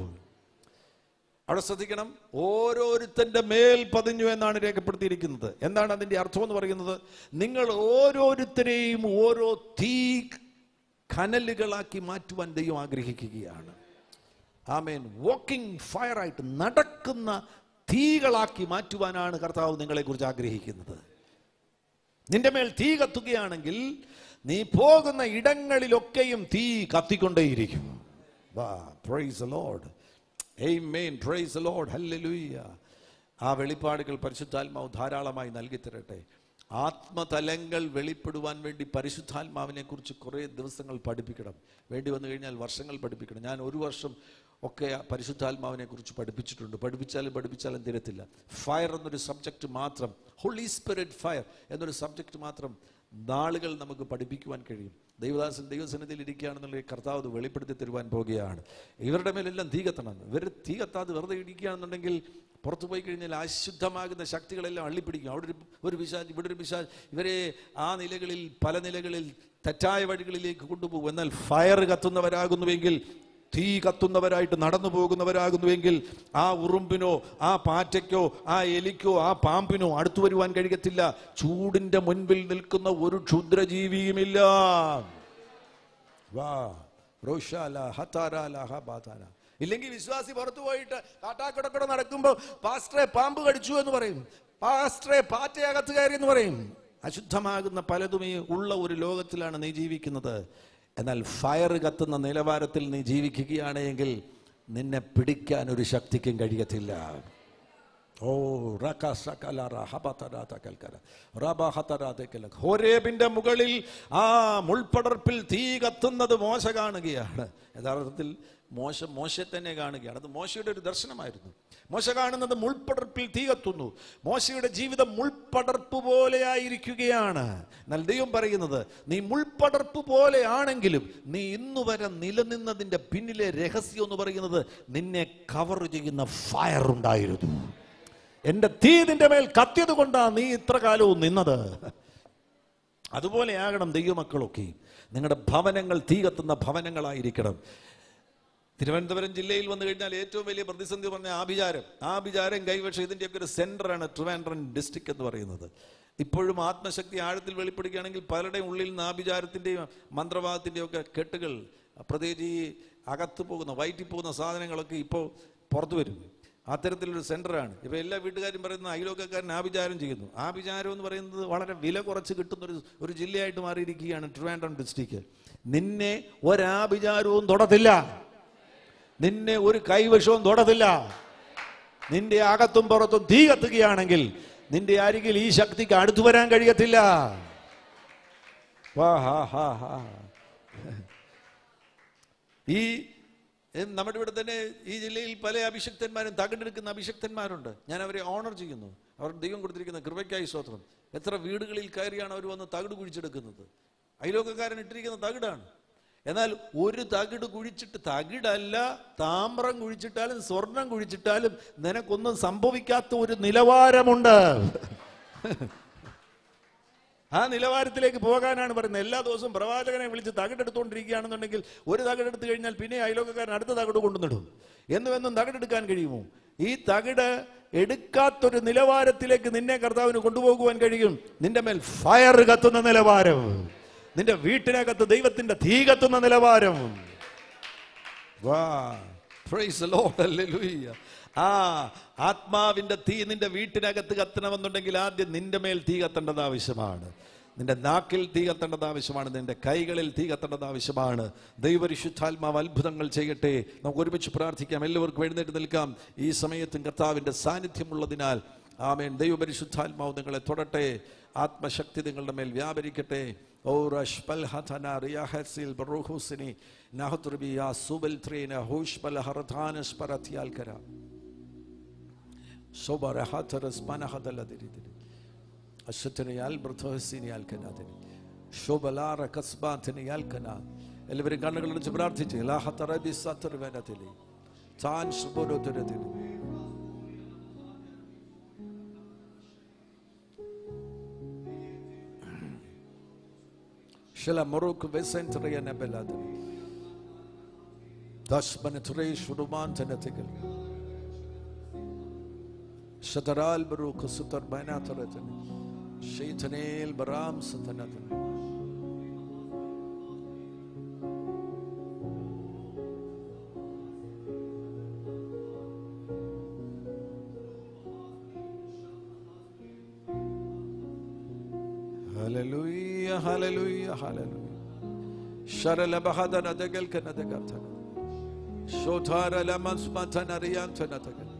[SPEAKER 2] അവിടെ ശ്രദ്ധിക്കണം ഓരോരുത്തന്റെ മേൽ പതിഞ്ഞു എന്നാണ് രേഖപ്പെടുത്തിയിരിക്കുന്നത് എന്താണ് അതിന്റെ അർത്ഥം എന്ന് പറയുന്നത് നിങ്ങൾ ഓരോരുത്തരെയും ഓരോ തീ കനലുകളാക്കി മാറ്റുവാൻ ദൈവം ആഗ്രഹിക്കുകയാണ് ആമേൻ വാക്കിംഗ് ഫയറായിട്ട് നടക്കുന്ന തീകളാക്കി മാറ്റുവാനാണ് കർത്താവ് നിങ്ങളെക്കുറിച്ച് ആഗ്രഹിക്കുന്നത് നിന്റെ മേൽ തീ കത്തുകയാണെങ്കിൽ നീ പോകുന്ന ഇടങ്ങളിലൊക്കെയും തീ കത്തിക്കൊണ്ടേയിരിക്കും വാ praise lord Amen. Praise the Lord. Hallelujah. ആ വെളിപ്പാടുകൾ പരിശുദ്ധാത്മാവ് ധാരാളമായി നൽകി തരട്ടെ ആത്മതലങ്ങൾ വെളിപ്പെടുവാൻ വേണ്ടി പരിശുദ്ധാത്മാവിനെ കുറിച്ച് കുറേ ദിവസങ്ങൾ പഠിപ്പിക്കണം വേണ്ടി വന്നു കഴിഞ്ഞാൽ വർഷങ്ങൾ പഠിപ്പിക്കണം ഞാൻ ഒരു വർഷം ഒക്കെ പരിശുദ്ധാത്മാവിനെ കുറിച്ച് പഠിപ്പിച്ചിട്ടുണ്ട് പഠിപ്പിച്ചാലും പഠിപ്പിച്ചാലും തീരത്തില്ല ഫയർ എന്നൊരു സബ്ജക്റ്റ് മാത്രം ഹോളി സ്പിരിറ്റ് ഫയർ എന്നൊരു സബ്ജക്റ്റ് മാത്രം നാളുകൾ നമുക്ക് പഠിപ്പിക്കുവാൻ കഴിയും ദൈവദാസൻ ദൈവസന്നിധിയിൽ ഇരിക്കുകയാണെന്നുള്ള ഈ കർത്താവ് അത് വെളിപ്പെടുത്തി തരുവാൻ പോകുകയാണ് ഇവരുടെ മേലെല്ലാം തീ കത്തണം ഇവർ തീ കത്താതെ വെറുതെ ഇരിക്കുകയാണെന്നുണ്ടെങ്കിൽ പുറത്തു പോയി കഴിഞ്ഞാൽ അശുദ്ധമാകുന്ന ശക്തികളെല്ലാം അള്ളിപ്പിടിക്കും അവിടെ ഒരു ഒരു പിശാജ് ഇവിടെ ഒരു പിശാജ് ഇവരെ ആ നിലകളിൽ പല നിലകളിൽ തെറ്റായ വഴികളിലേക്ക് കൊണ്ടുപോകും എന്നാൽ ഫയർ കത്തുന്നവരാകുന്നുവെങ്കിൽ തീ കത്തുന്നവരായിട്ട് നടന്നു പോകുന്നവരാകുന്നുവെങ്കിൽ ആ ഉറുമ്പിനോ ആ പാറ്റയ്ക്കോ ആ എലിക്കോ ആ പാമ്പിനോ അടുത്തു വരുവാൻ കഴിയത്തില്ല ചൂടിന്റെ മുൻപിൽ നിൽക്കുന്ന ഒരു ക്ഷുദ്രജീവിയുമില്ല വാ റോഷാല ഹതാരാല ഹബാതാര ഇല്ലെങ്കിൽ വിശ്വാസി പുറത്തു പോയിട്ട് കാട്ടാക്കടക്കട നടക്കുമ്പോൾ പാസ്റ്ററെ പാമ്പ് കടിച്ചു എന്ന് പറയും പാസ്റ്ററെ പാറ്റയകത്ത് കയറി എന്ന് പറയും അശുദ്ധമാകുന്ന പലതും ഈ ഉള്ള ഒരു ലോകത്തിലാണ് നീ ജീവിക്കുന്നത് എന്നാൽ ഫയർ കത്തുന്ന നിലവാരത്തിൽ നീ ജീവിക്കുകയാണ് എങ്കിൽ നിന്നെ പിടിക്കാൻ ഒരു ശക്തിക്കും കഴിയത്തില്ല ഓ റക സകലറ ഹബതരാത കൽക്കര റബ ഹതരാത കലക. ഹോരേബിന്റെ മുകളിൽ ആ മുൾപ്പടർപ്പിൽ തീ കത്തുന്നത് മോശ കാണുകയാണ് യഥാർത്ഥത്തിൽ മോശ മോശയെ തന്നെ കാണുകയാണ് അത് മോശയുടെ ഒരു ദർശനമായിരുന്നു മോശ കാണുന്നത് മുൾപ്പടർപ്പിൽ തീ കത്തുന്നു മോശയുടെ ജീവിതം മുൾപ്പടർപ്പ് പോലെയായിരിക്കുകയാണ് എന്നാൽ ദൈവം പറയുന്നത് നീ മുൾപ്പടർപ്പ് പോലെയാണെങ്കിലും നീ ഇന്നു വരെ നിലനിന്നതിന്റെ പിന്നിലെ രഹസ്യം എന്ന് പറയുന്നത് നിന്നെ കവർ ചെയ്യുന്ന ഫയർ ഉണ്ടായിരുന്നു എന്റെ തീ നിന്റെ മേൽ കത്തിയത് കൊണ്ടാണ് നീ ഇത്ര കാലവും നിന്നത് അതുപോലെയാകണം ദൈവമക്കളൊക്കെ നിങ്ങളുടെ ഭവനങ്ങൾ തീ കത്തുന്ന ഭവനങ്ങളായിരിക്കണം തിരുവനന്തപുരം ജില്ലയിൽ വന്നു കഴിഞ്ഞാൽ ഏറ്റവും വലിയ പ്രതിസന്ധി പറഞ്ഞ ആഭിചാരം ആഭിചാരം കൈവശം ഇതിൻ്റെയൊക്കെ ഒരു സെന്ററാണ് ട്രിവാൻഡ്രം ഡിസ്ട്രിക്ട് എന്ന് പറയുന്നത് ഇപ്പോഴും ആത്മശക്തി ആഴത്തിൽ വെളിപ്പെടുകയാണെങ്കിൽ പലരുടെയും ഉള്ളിൽ നാഭിചാരത്തിൻ്റെയും മന്ത്രവാദത്തിൻ്റെയും ഒക്കെ കെട്ടുകൾ പ്രത്യേകിച്ച് ഈ അകത്ത് പോകുന്ന വയറ്റിൽ പോകുന്ന സാധനങ്ങളൊക്കെ ഇപ്പോൾ പുറത്തു വരും അത്തരത്തിലൊരു സെൻ്ററാണ് ഇപ്പോൾ എല്ലാ വീട്ടുകാരും പറയുന്ന അയലോക്കക്കാരൻ ആഭിചാരം ചെയ്യുന്നു ആഭിചാരം എന്ന് പറയുന്നത് വളരെ വില കുറച്ച് കിട്ടുന്ന ഒരു ഒരു ജില്ലയായിട്ട് മാറിയിരിക്കുകയാണ് ട്രിവാൻഡ്രം ഡിസ്ട്രിക്റ്റ് നിന്നെ ഒരാഭിചാരവും തൊടത്തില്ല നിന്നെ ഒരു കൈവശവും തൊടത്തില്ല നിന്റെ അകത്തും പുറത്തും തീ കത്തുകയാണെങ്കിൽ നിന്റെ അരികിൽ ഈ ശക്തിക്ക് അടുത്തു വരാൻ കഴിയത്തില്ല വാ, ഹാ, ഹാ, ഹാ. ഈ ഏ, നമ്മുടെ ഇവിടെ തന്നെ ഈ ജില്ലയിൽ പല അഭിഷക്തന്മാരും തകണ്ടെടുക്കുന്ന അഭിഷക്തന്മാരുണ്ട് ഞാൻ അവരെ ഓണർ ചെയ്യുന്നു അവർ ദൈവം കൊടുത്തിരിക്കുന്ന കൃപയ്ക്കായി സ്വത്രം എത്ര വീടുകളിൽ കയറിയാണ് അവർ വന്ന് തകിട് കുഴിച്ചെടുക്കുന്നത് അയലോക്കക്കാരൻ ഇട്ടിരിക്കുന്ന തകിടാണ് എന്നാൽ ഒരു തകിട് കുഴിച്ചിട്ട് തകിടല്ല താമ്രം കുഴിച്ചിട്ടാലും സ്വർണം കുഴിച്ചിട്ടാലും നിനക്കൊന്നും സംഭവിക്കാത്ത ഒരു നിലവാരമുണ്ട് ആ നിലവാരത്തിലേക്ക് പോകാനാണ് പറയുന്നത് എല്ലാ ദിവസവും പ്രവാചകനെ വിളിച്ച് തകിടെടുത്തുകൊണ്ടിരിക്കുകയാണെന്നുണ്ടെങ്കിൽ ഒരു തകിടെടുത്ത് കഴിഞ്ഞാൽ പിന്നെ അയലോക്കക്കാരൻ അടുത്ത തകിട് കൊണ്ടുവന്നിടും എന്നും എന്നും തകിടെടുക്കാൻ കഴിയുമോ ഈ തകിട് എടുക്കാത്തൊരു നിലവാരത്തിലേക്ക് നിന്നെ കർത്താവിന് കൊണ്ടുപോകുവാൻ കഴിയും നിന്റെ മേൽ ഫയർ കത്തുന്ന നിലവാരം നിന്റെ വീട്ടിനകത്ത് ദൈവത്തിന്റെ തീ കത്തുന്ന നിലവാരം വാ പ്രൈസ് the Lord. Hallelujah. ആ ആത്മാവിന്റെ തീ നിന്റെ വീട്ടിനകത്ത് കത്തണമെന്നുണ്ടെങ്കിൽ ആദ്യം നിന്റെ മേൽ തീ കത്തേണ്ടത് ആവശ്യമാണ് നിന്റെ നാക്കിൽ തീ കത്തേണ്ടത് ആവശ്യമാണ് നിന്റെ കൈകളിൽ തീ കത്തേണ്ടത് ആവശ്യമാണ് ദൈവരിശുദ്ധാത്മാവ് അത്ഭുതങ്ങൾ ചെയ്യട്ടെ നമുക്ക് ഒരുമിച്ച് പ്രാർത്ഥിക്കാം എല്ലാവർക്കും എഴുന്നേറ്റ് നിൽക്കാം ഈ സമയത്തും കർത്താവിന്റെ സാന്നിധ്യമുള്ളതിനാൽ ആമേൻ ദൈവപരിശുദ്ധാത്മാവ് നിങ്ങളെ തൊടട്ടെ ആത്മശക്തി നിങ്ങളുടെ മേൽ വ്യാപരിക്കട്ടെ ഓ റഷ്പൽ ഹഥന റിയാഹസിൽ ബറൂഹുസിനി നഹതുർബി യാ സുബൽ ത്രീന ഹൂഷ്പൽ ഹറഥാനസ് പരത്യാൽക്കര ശോഭരഹാഥരസ് പനഹദലതിരിതിരി അശ്വത്തിനയാൽ ബ്രഥോസിനിയാൽക്കനാതിരി ശോഭലാറ കസ്ബാത്തിനിയാൽക്കന എല്ലാവരും കണ്ണുകളടിച്ച് പ്രാർത്ഥിച്ച് ലാഹത്തറബി സത്തർവനത്തിലെ താൻ സുബോരോത്തുരത്തിലെ Shela moruk vesentre ya nebelad. Das benetre shuruman tenetikal. Shataral baruk sutar bainataratani. Shaitanel baram satanatani. Hallelujah, hallelujah, hallelujah. Sharala bahadana degal kana degatana. Shotara lamas matana riyantana degal.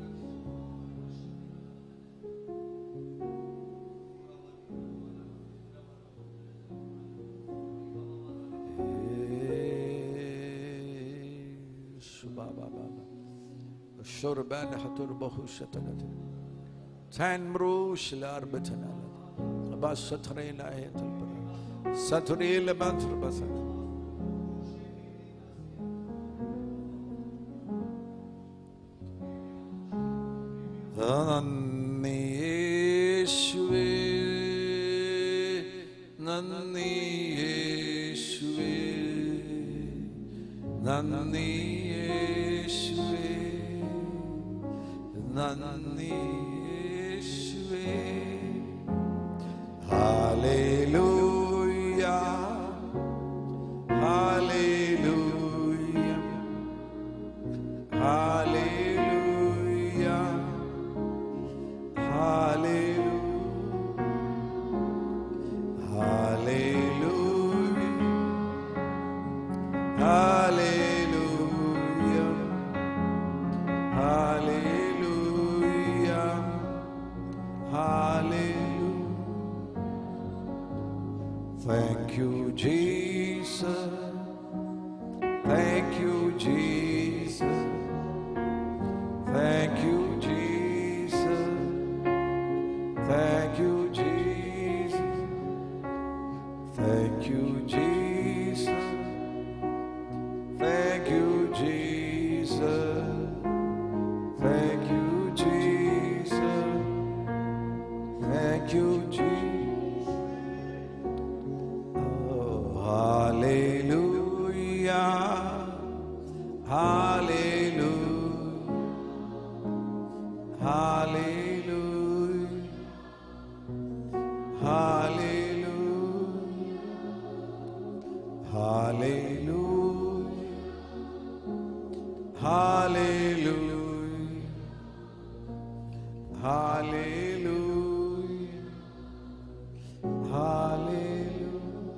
[SPEAKER 2] Shurban hatur bahu shatanati. Tanmru shilar batanala. Abbas satrina ayatul bara. Saturil mantra basan. നന്ദി യേശുവേ നന്ദി യേശുവേ നന്ദി യേശുവേ നന്ദി യേശുവേ hallelujah hallelujah hallelujah Hallelujah. Hallelujah. Hallelujah. Thank you, Jesus. Thank you, Jesus. Thank you, Jesus. Thank you, Jesus. Thank you, Jesus. Thank you, Jesus. Thank you, Jesus. Thank you, Jesus. Oh, hallelujah. Hallelujah. Hallelujah. Hallelujah. Hallelujah. Hallelujah.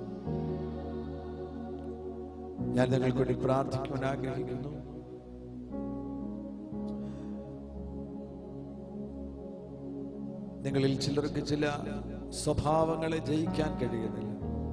[SPEAKER 2] ഞാൻ നിങ്ങൾക്ക് വേണ്ടി പ്രാർത്ഥിക്കുവാൻ ആഗ്രഹിക്കുന്നു നിങ്ങളിൽ ചിലർക്ക് ചില സ്വഭാവങ്ങളെ ജയിക്കാൻ കഴിയുന്നില്ല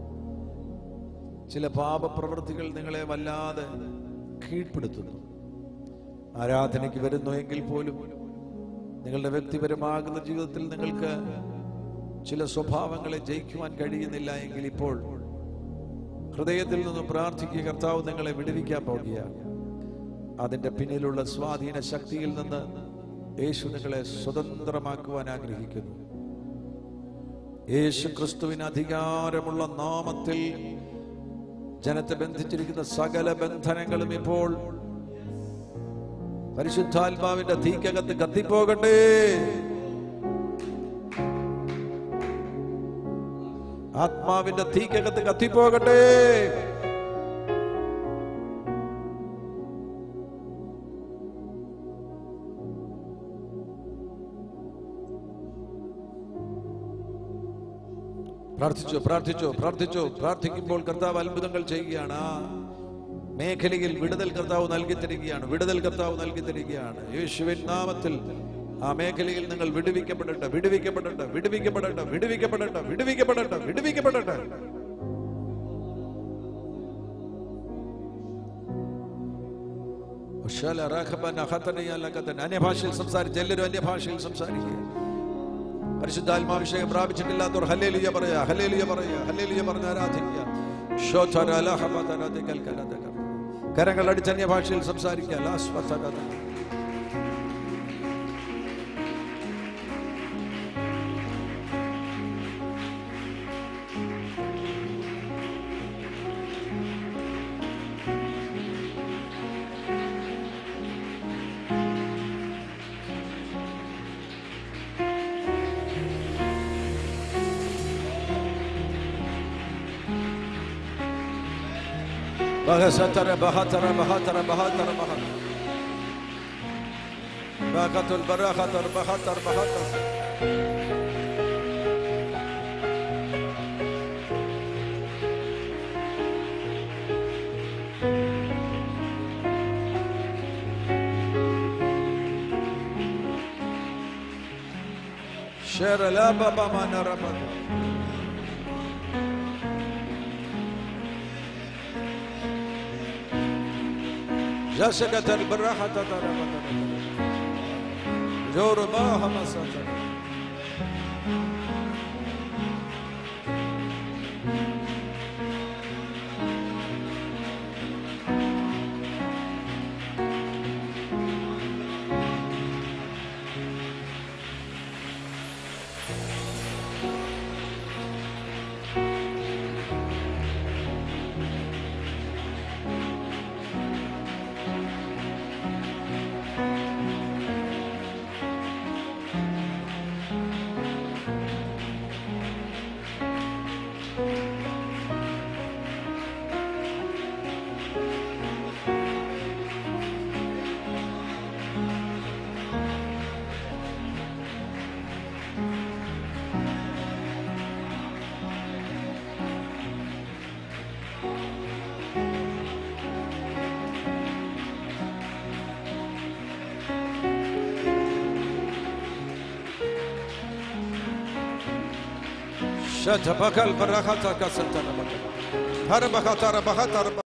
[SPEAKER 2] ചില പാപപ്രവൃത്തികൾ നിങ്ങളെ വല്ലാതെ കീഴ്പ്പെടുത്തുന്നു ആരാധനയ്ക്ക് വരുന്നു എങ്കിൽ പോലും നിങ്ങളുടെ വ്യക്തിപരമാകുന്ന ജീവിതത്തിൽ നിങ്ങൾക്ക് ചില സ്വഭാവങ്ങളെ ജയിക്കുവാൻ കഴിയുന്നില്ല എങ്കിൽ ഇപ്പോൾ ഹൃദയത്തിൽ നിന്ന് പ്രാർത്ഥിക്കുക കർത്താവ് നിങ്ങളെ വിടുവിക്കാൻ പോകുകയാണ് അതിന്റെ പിന്നിലുള്ള സ്വാധീന ശക്തിയിൽ നിന്ന് യേശു നിങ്ങളെ സ്വതന്ത്രമാക്കുവാൻ ആഗ്രഹിക്കുന്നു യേശു ക്രിസ്തുവിന് അധികാരമുള്ള നാമത്തിൽ ജനത്തെ ബന്ധിച്ചിരിക്കുന്ന സകല ബന്ധനങ്ങളും ഇപ്പോൾ പരിശുദ്ധാത്മാവിന്റെ തീക്കകത്ത് കത്തിപ്പോകട്ടെ ആത്മാവിന്റെ തീക്കകത്ത് കത്തിപ്പോകട്ടെ പ്രാർത്ഥിച്ചു പ്രാർത്ഥിച്ചു പ്രാർത്ഥിച്ചു പ്രാർത്ഥിക്കുമ്പോൾ കർത്താവ് അത്ഭുതങ്ങൾ ചെയ്യുകയാണ് ആ മേഖലയിൽ വിടുതൽ കർത്താവ് നൽകി തരികയാണ് വിടുതൽ കർത്താവ് നൽകി തരികയാണ് യേശുവിൻ നാമത്തിൽ ആ മേഖലയിൽ നിങ്ങൾ വിടുവിക്കപ്പെടട്ടെ വിടുവിക്കപ്പെടട്ടെ വിടുവിക്കപ്പെടട്ടെ വിടുവിക്കപ്പെടട്ടെ വിടുവിക്കപ്പെടട്ടെ വിടുവിക്കപ്പെടട്ടെ ഉഷാല റഹബന ഹതനയ ലഗതന. അന്യഭാഷയിൽ സംസാരിച്ച് എല്ലാവരും അന്യഭാഷയിൽ സംസാരിക്കുക പരിശുദ്ധാത്മാഭിഷേകം പ്രാപിച്ചിട്ടില്ലാത്തവർ ഹല്ലേലൂയ പറയാ ഹല്ലേലൂയ പറയാ ഹല്ലേലൂയ പറഞ്ഞ് ആരാധിക്കുക ശോധര ലഹബതരതികൽ കലതക. കരങ്ങൾ അടിച്ച് അന്യഭാഷയിൽ സംസാരിക്കുക ലാസ്വതരത. ബഹസതര ബഹതര ബഹതര ബഹതര ബഹതര. ബഹതുൽ ബറഹതർ ബഹതർ ബഹതർ. شر لا بابا ما نرى بابا. جسكت البراحة ضربت جور ما همست شتبك البراحة كسلت هربك تربك تربك